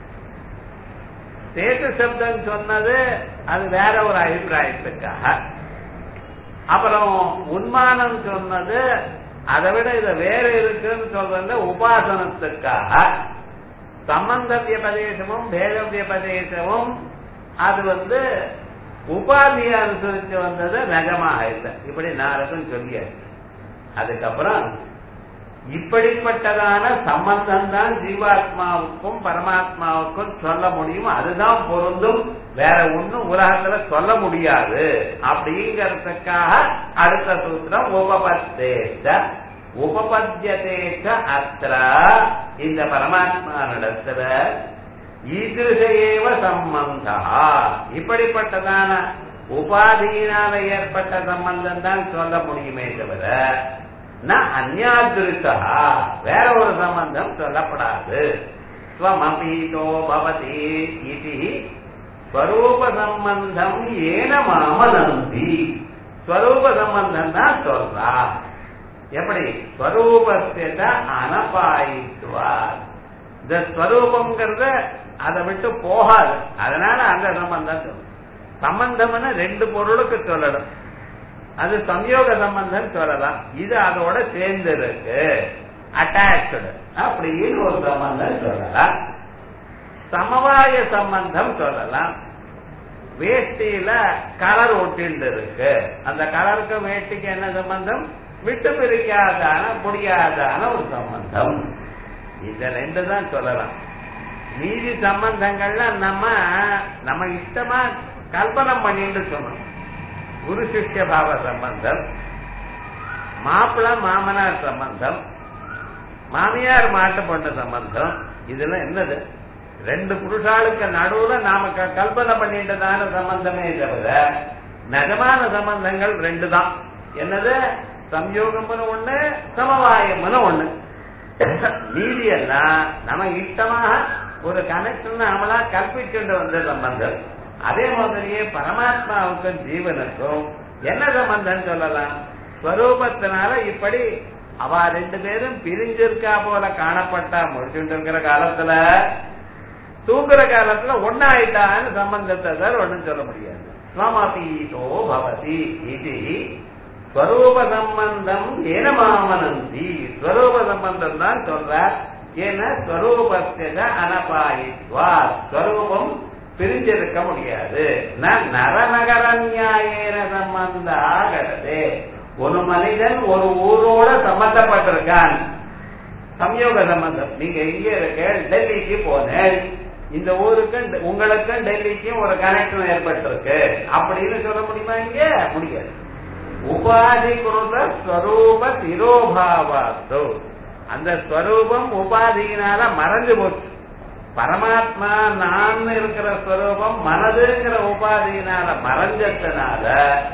Speaker 1: சேத்து சப்தம் சொன்னது அது வேற ஒரு அபிப்பிராயத்துக்காக அப்புறம் உன்மானம் சொன்னது அதை விட இத வேற இருக்குன்னு சொல்றது உபாசனத்துக்காக சம்பந்த வியபதேசமும் பேத வியபதேசமும் அது வந்து உபாதியை அனுசரிச்சு வந்தது நகமாக இல்லை இப்படி நாரதும் சொல்லியாச்சு அதுக்கப்புறம் இப்படிப்பட்டதான சம்பந்தம் தான் ஜீவாத்மாவுக்கும் பரமாத்மாவுக்கும் சொல்ல முடியும் அதுதான் பொருந்தும் வேற ஒண்ணும் உலகத்துல சொல்ல முடியாது அப்படிங்கறதுக்காக அடுத்த சூத்திரம் உபபத்தேச உபபத்தியதேச அத்திர இந்த பரமாத்மா நடத்துல ஈதிருஷேவ சம்பந்தா இப்படிப்பட்டதான உபாதியினால ஏற்பட்ட சம்பந்தம் தான் சொல்ல முடியுமே தவிர அந்யாதிருஷா வேற ஒரு சம்பந்தம் சொல்லப்படாது ஸ்வமபீதோ பவதி இது ஸ்வரூப சம்பந்தம் ஏன மாமனந்தி ஸ்வரூப சம்பந்தம் தான் சொல்றா எப்படி ஸ்வரூபஸ்த அனபாயித்துவா இந்த ஸ்வரூபம்ங்கிறத அதை விட்டு போகாது அதனால அந்த சம்பந்தம் சொல்லும் சம்பந்தம்னு ரெண்டு பொருளுக்கு சொல்லணும் அது சம்யோக சம்பந்தம் சொல்லலாம் இது அதோட சேர்ந்து இருக்கு அட்டாச்சு அப்படின்னு ஒரு சம்பந்தம் சொல்லலாம் சமவாய சம்பந்தம் சொல்லலாம் வேஷ்டியில கலர் ஒட்டிண்டு இருக்கு அந்த கலருக்கு வேஷ்டிக்கு என்ன சம்பந்தம் விட்டு பிரிக்காதான முடியாதான ஒரு சம்பந்தம் இந்த ரெண்டு தான் சொல்லலாம் மீதி சம்பந்தங்கள்ல நம்ம நம்ம இஷ்டமா கல்பனை பண்ணிட்டு சொன்னோம் குரு சிஷ்ய பாவ சம்பந்தம் மாப்பிள்ள மாமனார் சம்பந்தம் மாமியார் மாட்டு பொண்ணு சம்பந்தம் இதெல்லாம் என்னது ரெண்டு புருஷாளுக்கு நடுவுல நாம கல்பனை பண்ணிட்டதான சம்பந்தமே தவிர நிஜமான சம்பந்தங்கள் ரெண்டு தான் என்னது சம்யோகம்னு ஒண்ணு சமவாயம்னு ஒண்ணு மீதி எல்லாம் நம்ம இஷ்டமாக ஒரு கனெக்ஷன் நாமளா கற்பிச்சுட்டு வந்த சம்பந்தம் அதே மாதிரியே பரமாத்மாவுக்கும் ஜீவனுக்கும் என்ன சம்பந்தம் சொல்லலாம் ஸ்வரூபத்தினால இப்படி அவ ரெண்டு பேரும் பிரிஞ்சிருக்கா போல காணப்பட்டா முடிச்சுட்டு இருக்கிற காலத்துல தூங்குற காலத்துல ஒன்னாயிட்டான்னு சம்பந்தத்தை சார் ஒண்ணும் சொல்ல முடியாது ஸ்வமபீதோ பவதி இது ஸ்வரூப சம்பந்தம் ஏன மாமனந்தி ஸ்வரூப சம்பந்தம் தான் சொல்ற ஏன்னா ஸ்வரூபத்தில அனபாயித்வா ஸ்வரூபம் பிரிஞ்சிருக்க முடியாது நரநகர நியாயேன சம்பந்த ஆகிறது ஒரு மனிதன் ஒரு ஊரோட சம்பந்தப்பட்டிருக்கான் சம்யோக சம்பந்தம் நீங்க எங்க இருக்க டெல்லிக்கு போனேன் இந்த ஊருக்கும் உங்களுக்கும் டெல்லிக்கும் ஒரு கனெக்ஷன் ஏற்பட்டிருக்கு அப்படின்னு சொல்ல முடியுமா இங்க முடியாது உபாதி குருத ஸ்வரூப திரோபாவாஸ்து அந்த ஸ்வரூபம் உபாதியினால மறைஞ்சு போச்சு பரமாத்மா நான் இருக்கிற ஸ்வரூபம் மனதுங்கிற உபாதியினால மறைஞ்சதுனால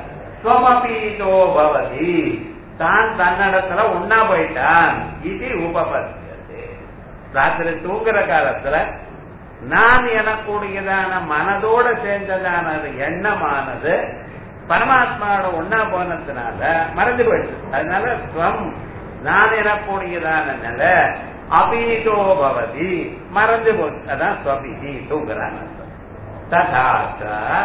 Speaker 1: ஸ்வமபீதோ பவதி தான் தன்னிடத்துல உண்ணா போயிட்டான் இது உபபத்தியது ராத்திரி தூங்குற காலத்துல நான் எனக்கூடியதான மனதோட சேர்ந்ததான எண்ணமானது பரமாத்மாவோட ஒன்னா போனதுனால மறைஞ்சு போயிடுச்சு அதனால ஸ்வம் நான் எனக்கூடியதான நிலை அபீதோ பவதி மறைஞ்சு போச்சு அதான் ஸ்வபிதி தூங்குறான் ததாச்ச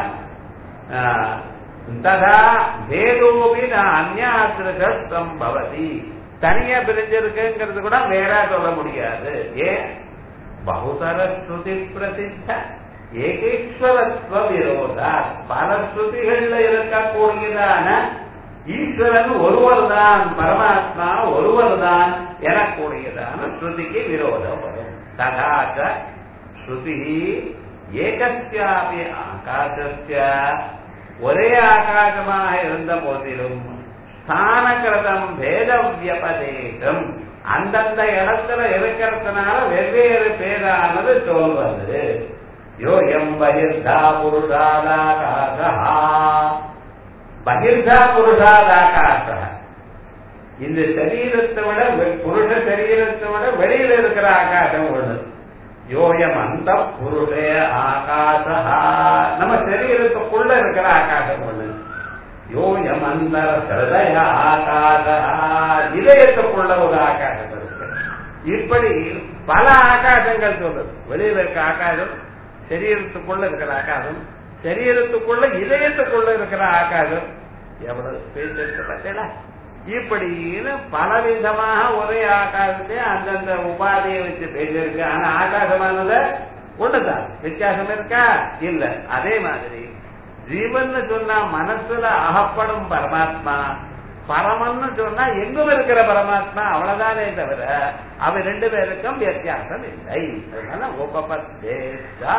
Speaker 1: ததா பேதோபி அந்யாசிரகம் பவதி தனியா பிரிஞ்சிருக்குங்கிறது கூட வேற சொல்ல முடியாது ஏன் பகுதர ஸ்ருதி பிரசித்த ஏகேஸ்வரத்துவ விரோதா பல ஸ்ருதிகள்ல இருக்கக்கூடியதான ஈஸ்வரன் ஒருவர் தான் பரமாத்மா ஒருவர் தான் எனக்கூடியதான ஸ்ருதிக்கு விரோதம் வரும் ததாச்ச ஸ்ருதி ஏகஸ்யாபி ஆகாசஸ்ய ஒரே ஆகாசமாக இருந்த போதிலும் ஸ்தானகிருதம் பேத வியபதேசம் அந்தந்த இடத்துல இருக்கிறதுனால வெவ்வேறு பேரானது சொல்வது யோ எம் பகிர்தா புருஷாதாகாசா பகிர்தா புருஷாதாகாச இந்த சரீரத்தை விட புருஷ சரீரத்தை விட வெளியில இருக்கிற ஆகாசம் ஒண்ணு யோயம் அந்த புருஷே ஆகாசா நம்ம சரீரத்துக்குள்ள இருக்கிற ஆகாசம் ஒண்ணு யோயம் அந்த ஹிருதய ஆகாசா இதயத்துக்குள்ள ஒரு ஆகாசம் இருக்கு இப்படி பல ஆகாசங்கள் சொல்லுது வெளியில இருக்க ஆகாசம் சரீரத்துக்குள்ள இருக்கிற ஆகாசம் சரீரத்துக்குள்ள இதயத்துக்குள்ள இருக்கிற ஆகாசம் எவ்வளவு ஸ்பேஸ் இருக்கு பார்த்தீங்களா இப்படின்னு பலவிதமாக ஒரே ஆகாசத்தை அந்தந்த உபாதியை வச்சு பேசியிருக்கு ஆனா ஆகாசமானது ஒண்ணுதான் வித்தியாசம் இருக்கா இல்ல அதே மாதிரி ஜீவன் சொன்னா மனசுல அகப்படும் பரமாத்மா பரமன்னு சொன்னா எங்கும் இருக்கிற பரமாத்மா அவ்வளவுதானே தவிர அவ ரெண்டு பேருக்கும் வித்தியாசம் இல்லை அதனால உபபத்தேஷா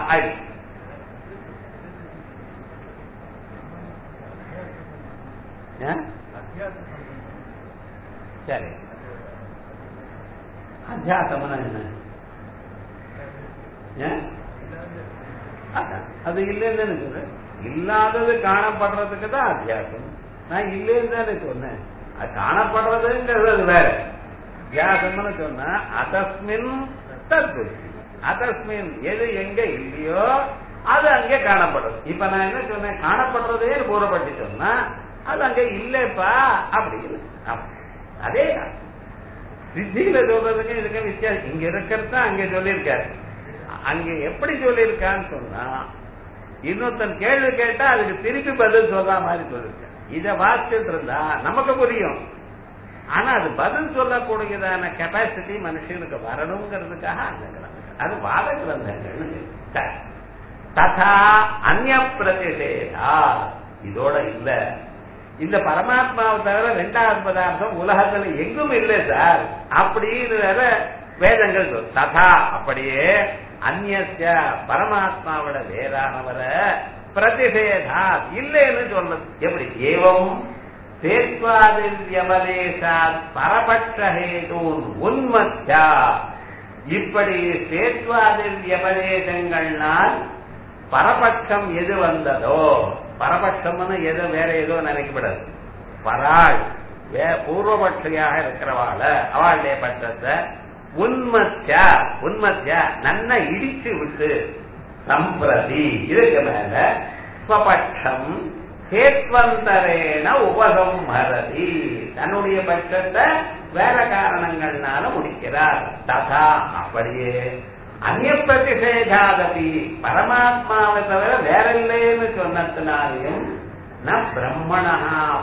Speaker 1: சரி அத்தியாசம்னா என்ன அது இல்லைன்னு சொல்றேன் இல்லாதது காணப்படுறதுக்கு தான் அத்தியாசம் நான் இல்லைன்னு தானே சொன்னேன் அது காணப்படுறதுங்கிறது அது வேற வித்தியாசம்னு சொன்னா அதஸ்மின் தத்புத்தி அதஸ்மின் எது எங்க இல்லையோ அது அங்கே காணப்படுறது இப்ப நான் என்ன சொன்னேன் காணப்படுறதே கூறப்பட்டு சொன்னா அது அங்க இல்லப்பா அப்படின்னு ஆமா. அதே தான் சித்தியில சொல்றதுக்கு இதுக்கு வித்தியாசம் இங்க இருக்கிறது அங்க சொல்லியிருக்காரு அங்க எப்படி சொல்லியிருக்கான்னு சொன்னா இன்னொருத்தன் கேள்வி கேட்டா அதுக்கு திருப்பி பதில் சொல்ற மாதிரி சொல்லிருக்க இத வாசிச்சுட்டு இருந்தா நமக்கு புரியும் ஆனா அது பதில் சொல்லக்கூடியதான கெப்பாசிட்டி மனுஷனுக்கு வரணுங்கிறதுக்காக அந்த கிரந்தங்கள் அது வாத கிரந்தங்கள் ததா அந்நிய பிரதிஷேதா இதோட இல்ல இந்த பரமாத்மாவை தவிர ரெண்டாவது பதார்த்தம் உலகத்துல எங்கும் இல்லை சார் அப்படின்னு வேற வேதங்கள் சொல் ததா அப்படியே அந்நிய பரமாத்மாவோட வேறானவர பிரதிஷேதா இல்லைன்னு சொல்றது எப்படி ஏவம் சேத்வாதிவியமலேசாத் பரபட்சஹேதூன் உன்மத்யா இப்படி சேத்வாதிவியமலேசங்கள்னால் பரபட்சம் எது வந்ததோ பரபட்சம்னு எது வேற ஏதோ நினைக்கப்படாது பராள் வே பூர்வபட்சியாக இருக்கிறவாள அவளுடைய பட்சத்தை உன்மத்யா உன்மத்யா நன்ன இடிச்சு விட்டு சம்பிரதி இதுக்கு மேல ஸ்வபட்சம் ஹேத்வந்தரேன உபசம்ஹரதி தன்னுடைய பட்சத்தை வேற காரணங்கள்னால முடிக்கிறார் ததா அப்படியே அந்நிய பிரதிஷேதாதபி பரமாத்மாவை தவிர வேற இல்லைன்னு சொன்னதுனாலையும் ந பிரம்மணா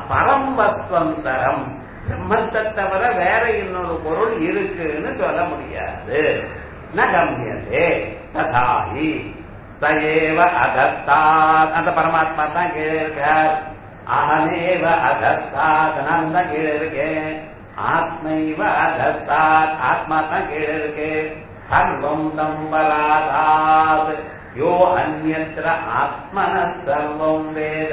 Speaker 1: பரம்பத்வந்தரம் பிரம்மத்தை தவிர வேற இன்னொரு பொருள் இருக்குன்னு சொல்ல முடியாது ந கம்யதே ததாஹி சயேவ அகத்தாத் அந்த பரமாத்மா தான் கீழே இருக்கார் அகமேவ அகத்தாத் நான் தான் கீழே இருக்கேன் ஆத்மைவ அகத்தாத் ஆத்மா தான் கீழே இருக்கு சர்வம் தம்பராதாத் யோ அந்நத்திர ஆத்மன சர்வம் வேத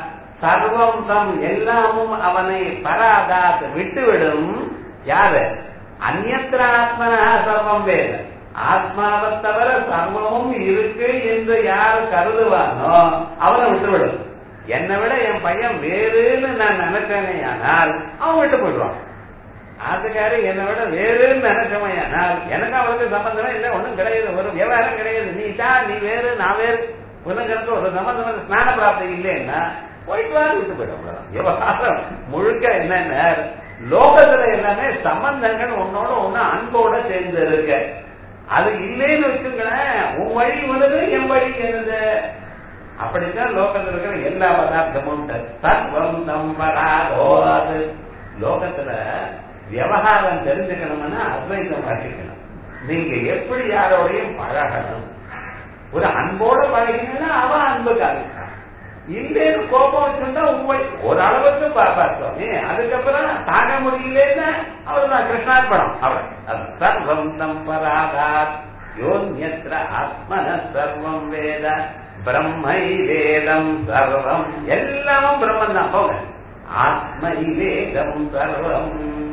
Speaker 1: சர்வம் தம் எல்லாமும் அவனை பராதாத் விட்டுவிடும் யாரு அந்நத்திர ஆத்மனா சர்வம் வேத ஆத்மாவை தவிர சர்வமும் இருக்கு என்று யார் கருதுவானோ அவனை விட்டுவிடும் என்னை விட என் பையன் வேறுன்னு நான் நினைச்சேனே ஆனால் அவன் விட்டு போயிடுவான் ஆத்துக்காரு என்னை விட வேறுன்னு நினைச்சமையானால் எனக்கு அவளுக்கு சம்பந்தமே இல்லை ஒண்ணும் கிடையாது ஒரு விவகாரம் கிடையாது நீ தான் நீ வேறு நான் வேறு உனக்கு எனக்கு ஒரு சம்பந்தம் ஸ்நான பிராப்தி இல்லைன்னா போயிட்டு வா விட்டு போயிடும் விவகாரம் முழுக்க என்னென்ன லோகத்துல எல்லாமே சம்பந்தங்கள் உன்னோட ஒண்ணு அன்போட சேர்ந்து இருக்க அது இல்லைன்னு வச்சுங்களேன் உன் வழி உனது என் வழி எனது அப்படித்தான் லோகத்துல இருக்கிற எல்லா பதார்த்தமும் சர்வம் தம்பராதோது லோகத்துல விவகாரம் தெரிஞ்சுக்கணும்னா அத்வைத்தம் வாசிக்கணும் நீங்க எப்படி யாரோடையும் பழகணும் ஒரு அன்போட பழகினா அவன் அன்பு காமிப்பான் இல்லேன்னு கோபம் வச்சிருந்தா உண்மை ஒரு அளவுக்கு பாப்பா சுவாமி அதுக்கப்புறம் தாங்க முடியலன்னா அவர் தான் கிருஷ்ணார்பணம் அவர் சர்வம் தம்பராதாத் யோன்யத்ர ஆத்மன சர்வம் வேத பிரம்மை வேதம் சர்வம் எல்லாமும் பிரம்மன் தான் போங்க ஆத்மை வேதம் சர்வம்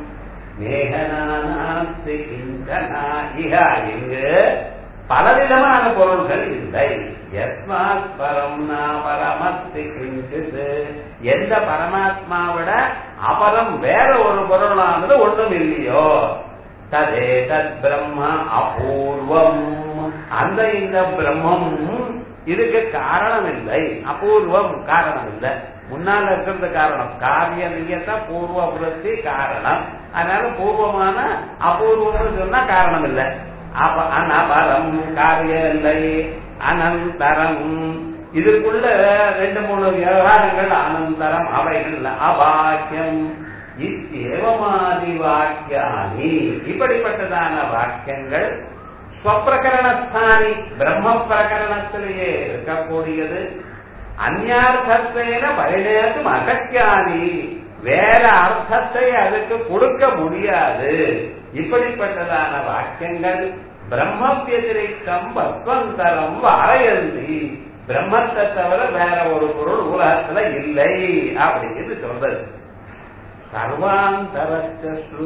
Speaker 1: மேகனாஸ்தி கிஞ்சனா இகா இங்கு பலவிதமான பொருள்கள் இல்லை எஸ்மாத் பரம் நா பரமஸ்தி கிஞ்சித் எந்த பரமாத்மாவிட அபரம் வேற ஒரு பொருளானது ஒன்றும் இல்லையோ ததே தத் பிரம்ம அபூர்வம் அந்த இந்த பிரம்மம் இதுக்கு காரணம் இல்லை அபூர்வம் காரணம் இல்லை முன்னால இருக்கிறது காரணம் காரிய நியத்த பூர்வ விருத்தி காரணம் அதனால பூர்வமான அபூர்வம்னு சொன்னா காரணம் இல்லை அப்ப அனபரம் காரிய இல்லை அனந்தரம் இதுக்குள்ள ரெண்டு மூணு விவகாரங்கள் அனந்தரம் அவைகள் அபாக்கியம் இத்தேவமாதி வாக்கியானி இப்படிப்பட்டதான வாக்கியங்கள் ஸ்வப்பிரகரணஸ்தானி பிரம்ம பிரகரணத்திலேயே இருக்கக்கூடியது அந்நார்த்தத்தேன பரிணேதும் அகத்தியானி வேற அர்த்தத்தை அதுக்கு கொடுக்க முடியாது இப்படிப்பட்டதான வாக்கியங்கள் பிரம்ம வத்திரிக்கம் பத்வந்தரம் வரையந்தி பிரம்மத்தை தவிர வேற ஒரு பொருள் உலகத்துல இல்லை அப்படின்னு சொல்றது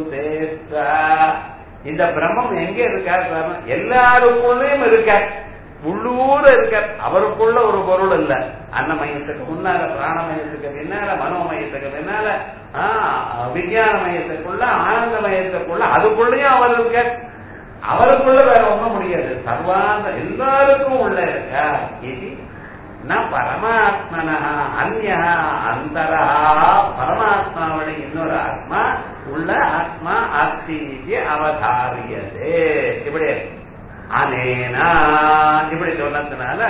Speaker 1: சர்வாந்தரஸ்ருதேஸ்வா இந்த பிரம்மம் எங்க இருக்கார் எல்லாருக்குள்ளேயும் இருக்க உள்ளூர இருக்க அவருக்குள்ள ஒரு பொருள் இல்ல அன்னமயத்துக்கு முன்னால பிராணமயத்துக்கு பின்னால மனோமயத்துக்கு பின்னால விஞ்ஞான மயத்துக்குள்ள ஆனந்த மயத்துக்குள்ள அதுக்குள்ளயும் அவர் இருக்க அவருக்குள்ள வேற ஒண்ணும் முடியாது சர்வாந்த எல்லாருக்கும் உள்ள இருக்க இது ந பரமாத்மனா அந்யா அந்தரா பரமாத்மாவுடைய இன்னொரு ஆத்மா உள்ள ஆத்மா அஸ்தி அவதாரியதே இப்படி அனேனா இப்படி சொன்னதுனால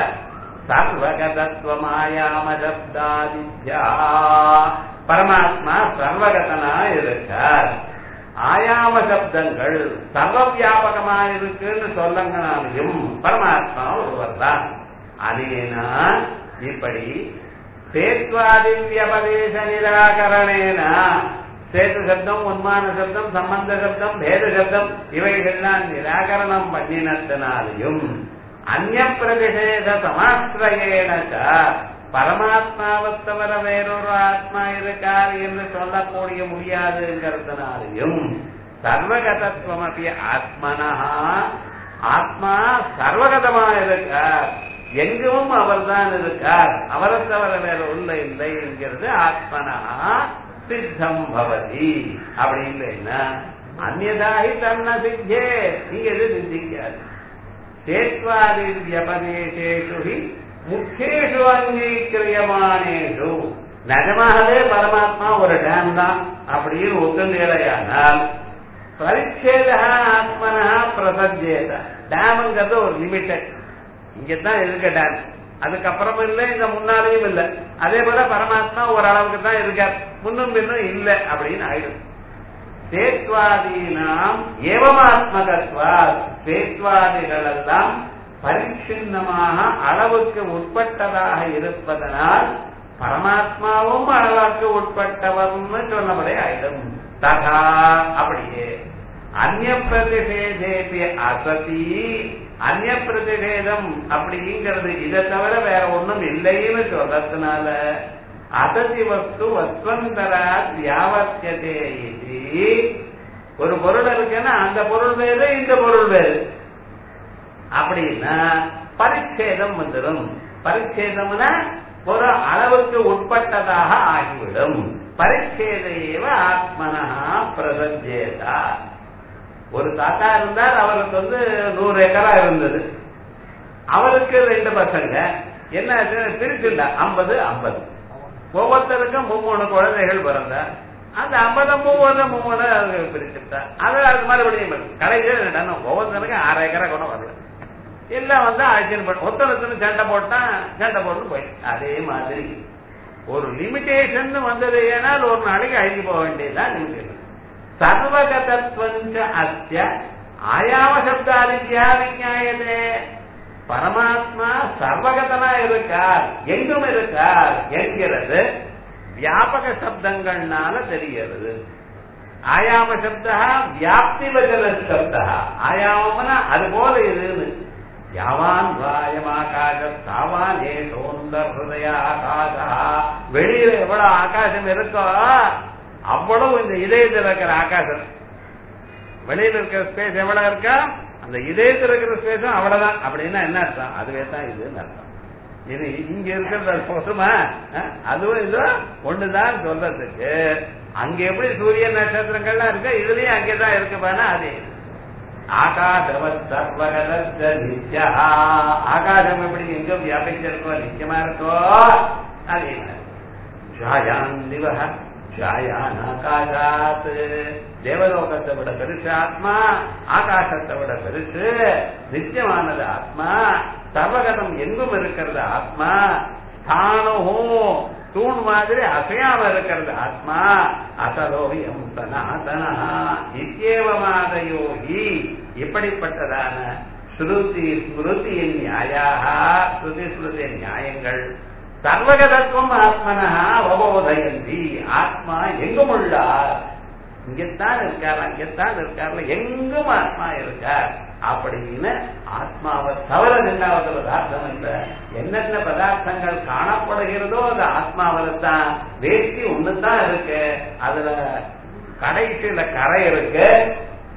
Speaker 1: சர்வகதத்துவமாயாமசப்தாதித்யா பரமாத்மா சர்வகதனா இருக்கார் ஆயாம சப்தங்கள் சர்வ வியாபகமா இருக்குன்னு சொல்லங்கனாலையும் பரமாத்மா ஒருவர் தான் அனேனா இப்படி சேத்வாதி வியபதேச நிராகரணேனா சேது சப்தம் உன்மான சப்தம் சம்பந்த சப்தம் பேத சப்தம் இவைகள்லாம் நிராகரணம் பண்ணினத்தினாலையும் அந்நிய பிரதிஷேத சமாஸ்திரயேனச்ச பரமாத்மாவை தவிர வேறொரு ஆத்மா இருக்கார் என்று சொல்லக்கூடிய முடியாதுங்கிறதுனாலையும் சர்வகதத்துவம் அப்படி ஆத்மனா ஆத்மா சர்வகதமா இருக்கார் எங்கும் அவர் தான் இருக்கார் அவரை தவிர வேற உள்ள இல்லை என்கிறது ஆத்மனா சித்தம் பவதி அப்படி இல்லைன்னா அந்நதாகி தன்ன சித்தே நீங்க எது சித்திக்காது சேத்வாதி வியபதேசேஷு முக்கியேஷு அங்கீகிரியமானேஷு நிஜமாகவே பரமாத்மா ஒரு டேம் தான் அப்படின்னு ஒத்துழையானால் பரிச்சேத ஆத்மனா பிரசஜேத டேம்ங்கிறது ஒரு லிமிட்டட் இங்கதான் இருக்க டேம் அதுக்கப்புறம் இல்ல இந்த முன்னாலேயும் இல்ல அதே போல பரமாத்மா ஒரு அளவுக்கு தான் இருக்கார் முன்னும் பின்னும் இல்ல அப்படின்னு ஆயிடும் சேத்வாதீனாம் ஏவமாத்மகத்வா சேத்வாதிகள் எல்லாம் பரிச்சின்னமாக அளவுக்கு உட்பட்டதாக இருப்பதனால் பரமாத்மாவும் அளவுக்கு உட்பட்டவர்னு சொன்னபடி ஆயிடும் தகா அப்படியே அந்நிய பிரதிஷேதேபி அசதி அந்நிய பிரதிஷேதம் அப்படிங்கிறது இதை தவிர வேற ஒண்ணும் இல்லைன்னு சொல்றதுனால அசதி வஸ்து வஸ்வந்தரா வியாவர்த்தியதே இது ஒரு பொருள் இருக்குன்னா அந்த பொருள் வேறு இந்த பொருள் வேறு அப்படின்னா பரிச்சேதம் வந்துடும் பரிச்சேதம்னா ஒரு அளவுக்கு உட்பட்டதாக ஆகிவிடும் பரிச்சேதையவ ஆத்மனா பிரசஞ்சேதா ஒரு தாத்தா இருந்தார் அவருக்கு வந்து நூறு ஏக்கரா இருந்தது அவருக்கு ரெண்டு பசங்க என்ன பிரிச்சுண்டா ஐம்பது ஐம்பது ஒவ்வொருத்தருக்கும் மூணு குழந்தைகள் பிறந்தார் அந்த ஐம்பது மூணு மூணு பிரிச்சுட்டா அது அது மறுபடியும் கடைசியில் என்னடா ஒவ்வொருத்தருக்கும் ஆறு ஏக்கரா கூட வரல எல்லாம் வந்து ஆட்சியன் பண்ண ஒருத்தருக்கு சண்டை போட்டா சண்டை போட்டு போய் அதே மாதிரி ஒரு லிமிடேஷன் வந்தது ஏனால் ஒரு நாளைக்கு அழிஞ்சு போக வேண்டியதுதான் லிமிடேஷன் சர்வகதத்வஞ்ச அஸ்ய ஆயாம சப்தாதித்யா விஞ்ஞாயதே பரமாத்மா சர்வகதனா இருக்கார் எங்கும் இருக்கார் என்கிறது வியாபக சப்தங்கள்னால தெரிகிறது ஆயாம சப்தா வியாப்தி வச்சன சப்தா ஆயாமம்னா அது போல இதுன்னு யாவான் வாயமாகாச தாவானே சோந்த ஹிருதய ஆகாசா வெளியில எவ்வளவு ஆகாசம் இருக்கோ அவ்வளவு இந்த இதயத்தில் இருக்கிற ஆகாசம் வெளியில இருக்கிற ஸ்பேஸ் எவ்வளவு இருக்கா அந்த இதயத்தில் இருக்கிற ஸ்பேஸும் அவ்வளவுதான் அப்படின்னா என்ன அர்த்தம் அதுவே தான் இதுன்னு அர்த்தம் இது இங்க இருக்கிறது போதுமா அதுவும் இதுவும் ஒண்ணுதான் சொல்றதுக்கு அங்க எப்படி சூரியன் நட்சத்திரங்கள்லாம் இருக்கு இதுலயும் அங்கேதான் இருக்கு பானா அதே ஆகாசவத் சர்வகத நித்யா ஆகாசம் எப்படி எங்க வியாபிச்சிருக்கோ நிச்சயமா இருக்கோ அதே மாதிரி ஜாயான் திவஹ ஜாயான் ஆகாசாத் தேவலோகத்தை விட பெருசு ஆத்மா ஆகாசத்தை விட பெருசு நித்தியமானது ஆத்மா சர்வகதம் எங்கும் இருக்கிறது ஆத்மா ஸ்தானும் தூண் மாதிரி அசையாம இருக்கிறது ஆத்மா அசலோயம் சனாதனா இத்தியேவமாதயோகி இப்படிப்பட்டதான ஸ்ருதி ஸ்மிருதியின் நியாயாக ஸ்ருதி ஸ்மிருதி நியாயங்கள் சர்வகதத்துவம் ஆத்மனா அவபோதயந்தி ஆத்மா எங்கும் உள்ளார் இங்கத்தான் இருக்கார் அங்கத்தான் இருக்கார்ல எங்கும் ஆத்மா இருக்கார் அப்படின்னு ஆத்மாவை தவிர ரெண்டாவது பதார்த்தம் இல்ல என்னென்ன பதார்த்தங்கள் காணப்படுகிறதோ அது ஆத்மாவில தான் வேஷ்டி ஒண்ணுதான் இருக்கு அதுல கடைசியில கரை இருக்கு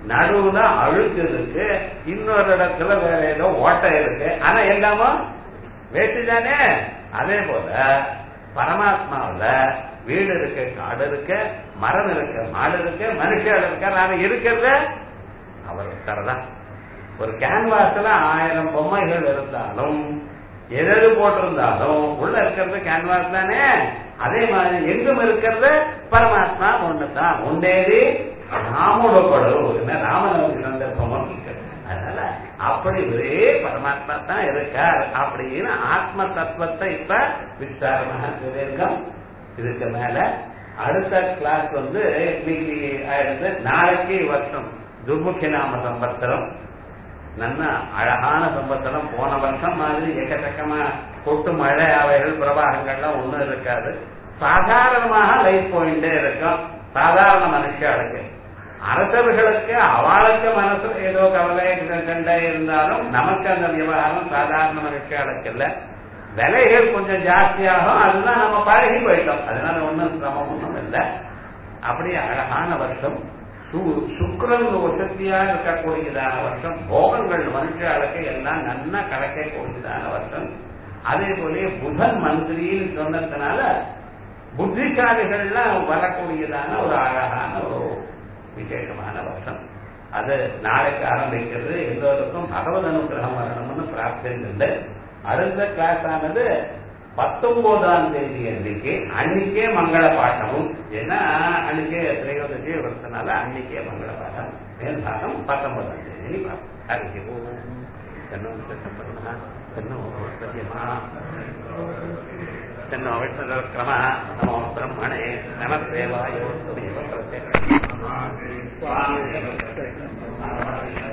Speaker 1: நடுவுல அழுக்கு இருக்கு இன்னொரு இடத்துல வேற ஏதோ ஓட்டை இருக்கு ஆனா எல்லாமோ வேஸ்ட் தானே அதே போல பரமாத்மாவுல வீடு இருக்கு காடு இருக்கு மரம் இருக்கு மாடு இருக்கு மனுஷன் இருக்க நான் இருக்கிறது அவர் தான் ஒரு கேன்வாஸ்ல ஆயிரம் பொம்மைகள் இருந்தாலும் எது போட்டிருந்தாலும் உள்ள இருக்கிறது கேன்வாஸ் தானே அதே மாதிரி எங்கும் இருக்கிறது பரமாத்மா ஒண்ணுதான் உண்டேதி ராமுடப்படும் என்ன ராமநவமி சந்தர்ப்பமும் இருக்கு அதனால அப்படி ஒரே பரமாத்மா தான் இருக்கார் அப்படின்னு ஆத்ம தத்துவத்தை இப்ப விஸ்தாரமாக சொல்லியிருக்கோம் இதுக்கு மேல அடுத்த கிளாஸ் வந்து இன்னைக்கு ஆயிடுது நாளைக்கு வருஷம் துர்முகி நாம சம்பத்திரம் நல்ல அழகான சம்பத்திரம் போன வருஷம் மாதிரி எக்கச்சக்கமா கொட்டு மழை அவைகள் பிரவாகங்கள்லாம் ஒண்ணும் இருக்காது சாதாரணமாக லைஃப் போயிட்டே இருக்கும் சாதாரண மனுஷாளுக்கு அரசர்களுக்கு அவளுக்கு மனசு ஏதோ கவலை கண்டே இருந்தாலும் நமக்கு அந்த விவகாரம் சாதாரண மனுஷாளுக்கு இல்ல விலைகள் கொஞ்சம் ஜாஸ்தியாகும் அதுதான் நம்ம பழகி போயிட்டோம் அதனால ஒன்றும் சிரமம் ஒன்றும் இல்லை அப்படி அழகான வருஷம் சுக்ரன் வசதியா இருக்கக்கூடியதான வருஷம் போகங்கள் மனுஷாளுக்கு எல்லாம் நன்னா கிடைக்கக்கூடியதான வருஷம் அதே போல புதன் மந்திரின்னு சொன்னதுனால புத்திசாலிகள்லாம் வரக்கூடியதான ஒரு அழகான ஒரு விசேஷமான வருஷம் அது நாளைக்கு ஆரம்பிக்கிறது எல்லோருக்கும் பகவத் அனுகிரகம் வரணும்னு பிரார்த்தனை இல்லை அடுத்த கிளாஸ் ஆனது பத்தொன்பதாம் தேதி அன்னைக்கு அன்னைக்கே மங்கள பாட்டமும் ஏன்னா அன்னைக்கே திரையோதசி வருஷனால அன்னைக்கே மங்கள பாட்டம் மேல் பாட்டம் பத்தொன்பதாம் தேதி ஹரி ஓம் தென்னோ சம்பரணா தென்னோ சத்யமா தென்னோ விஷ்ணுக்கிரம நமோ பிரம்மணே நமஸ்தேவாயோ சுமேவ பிரத்யேக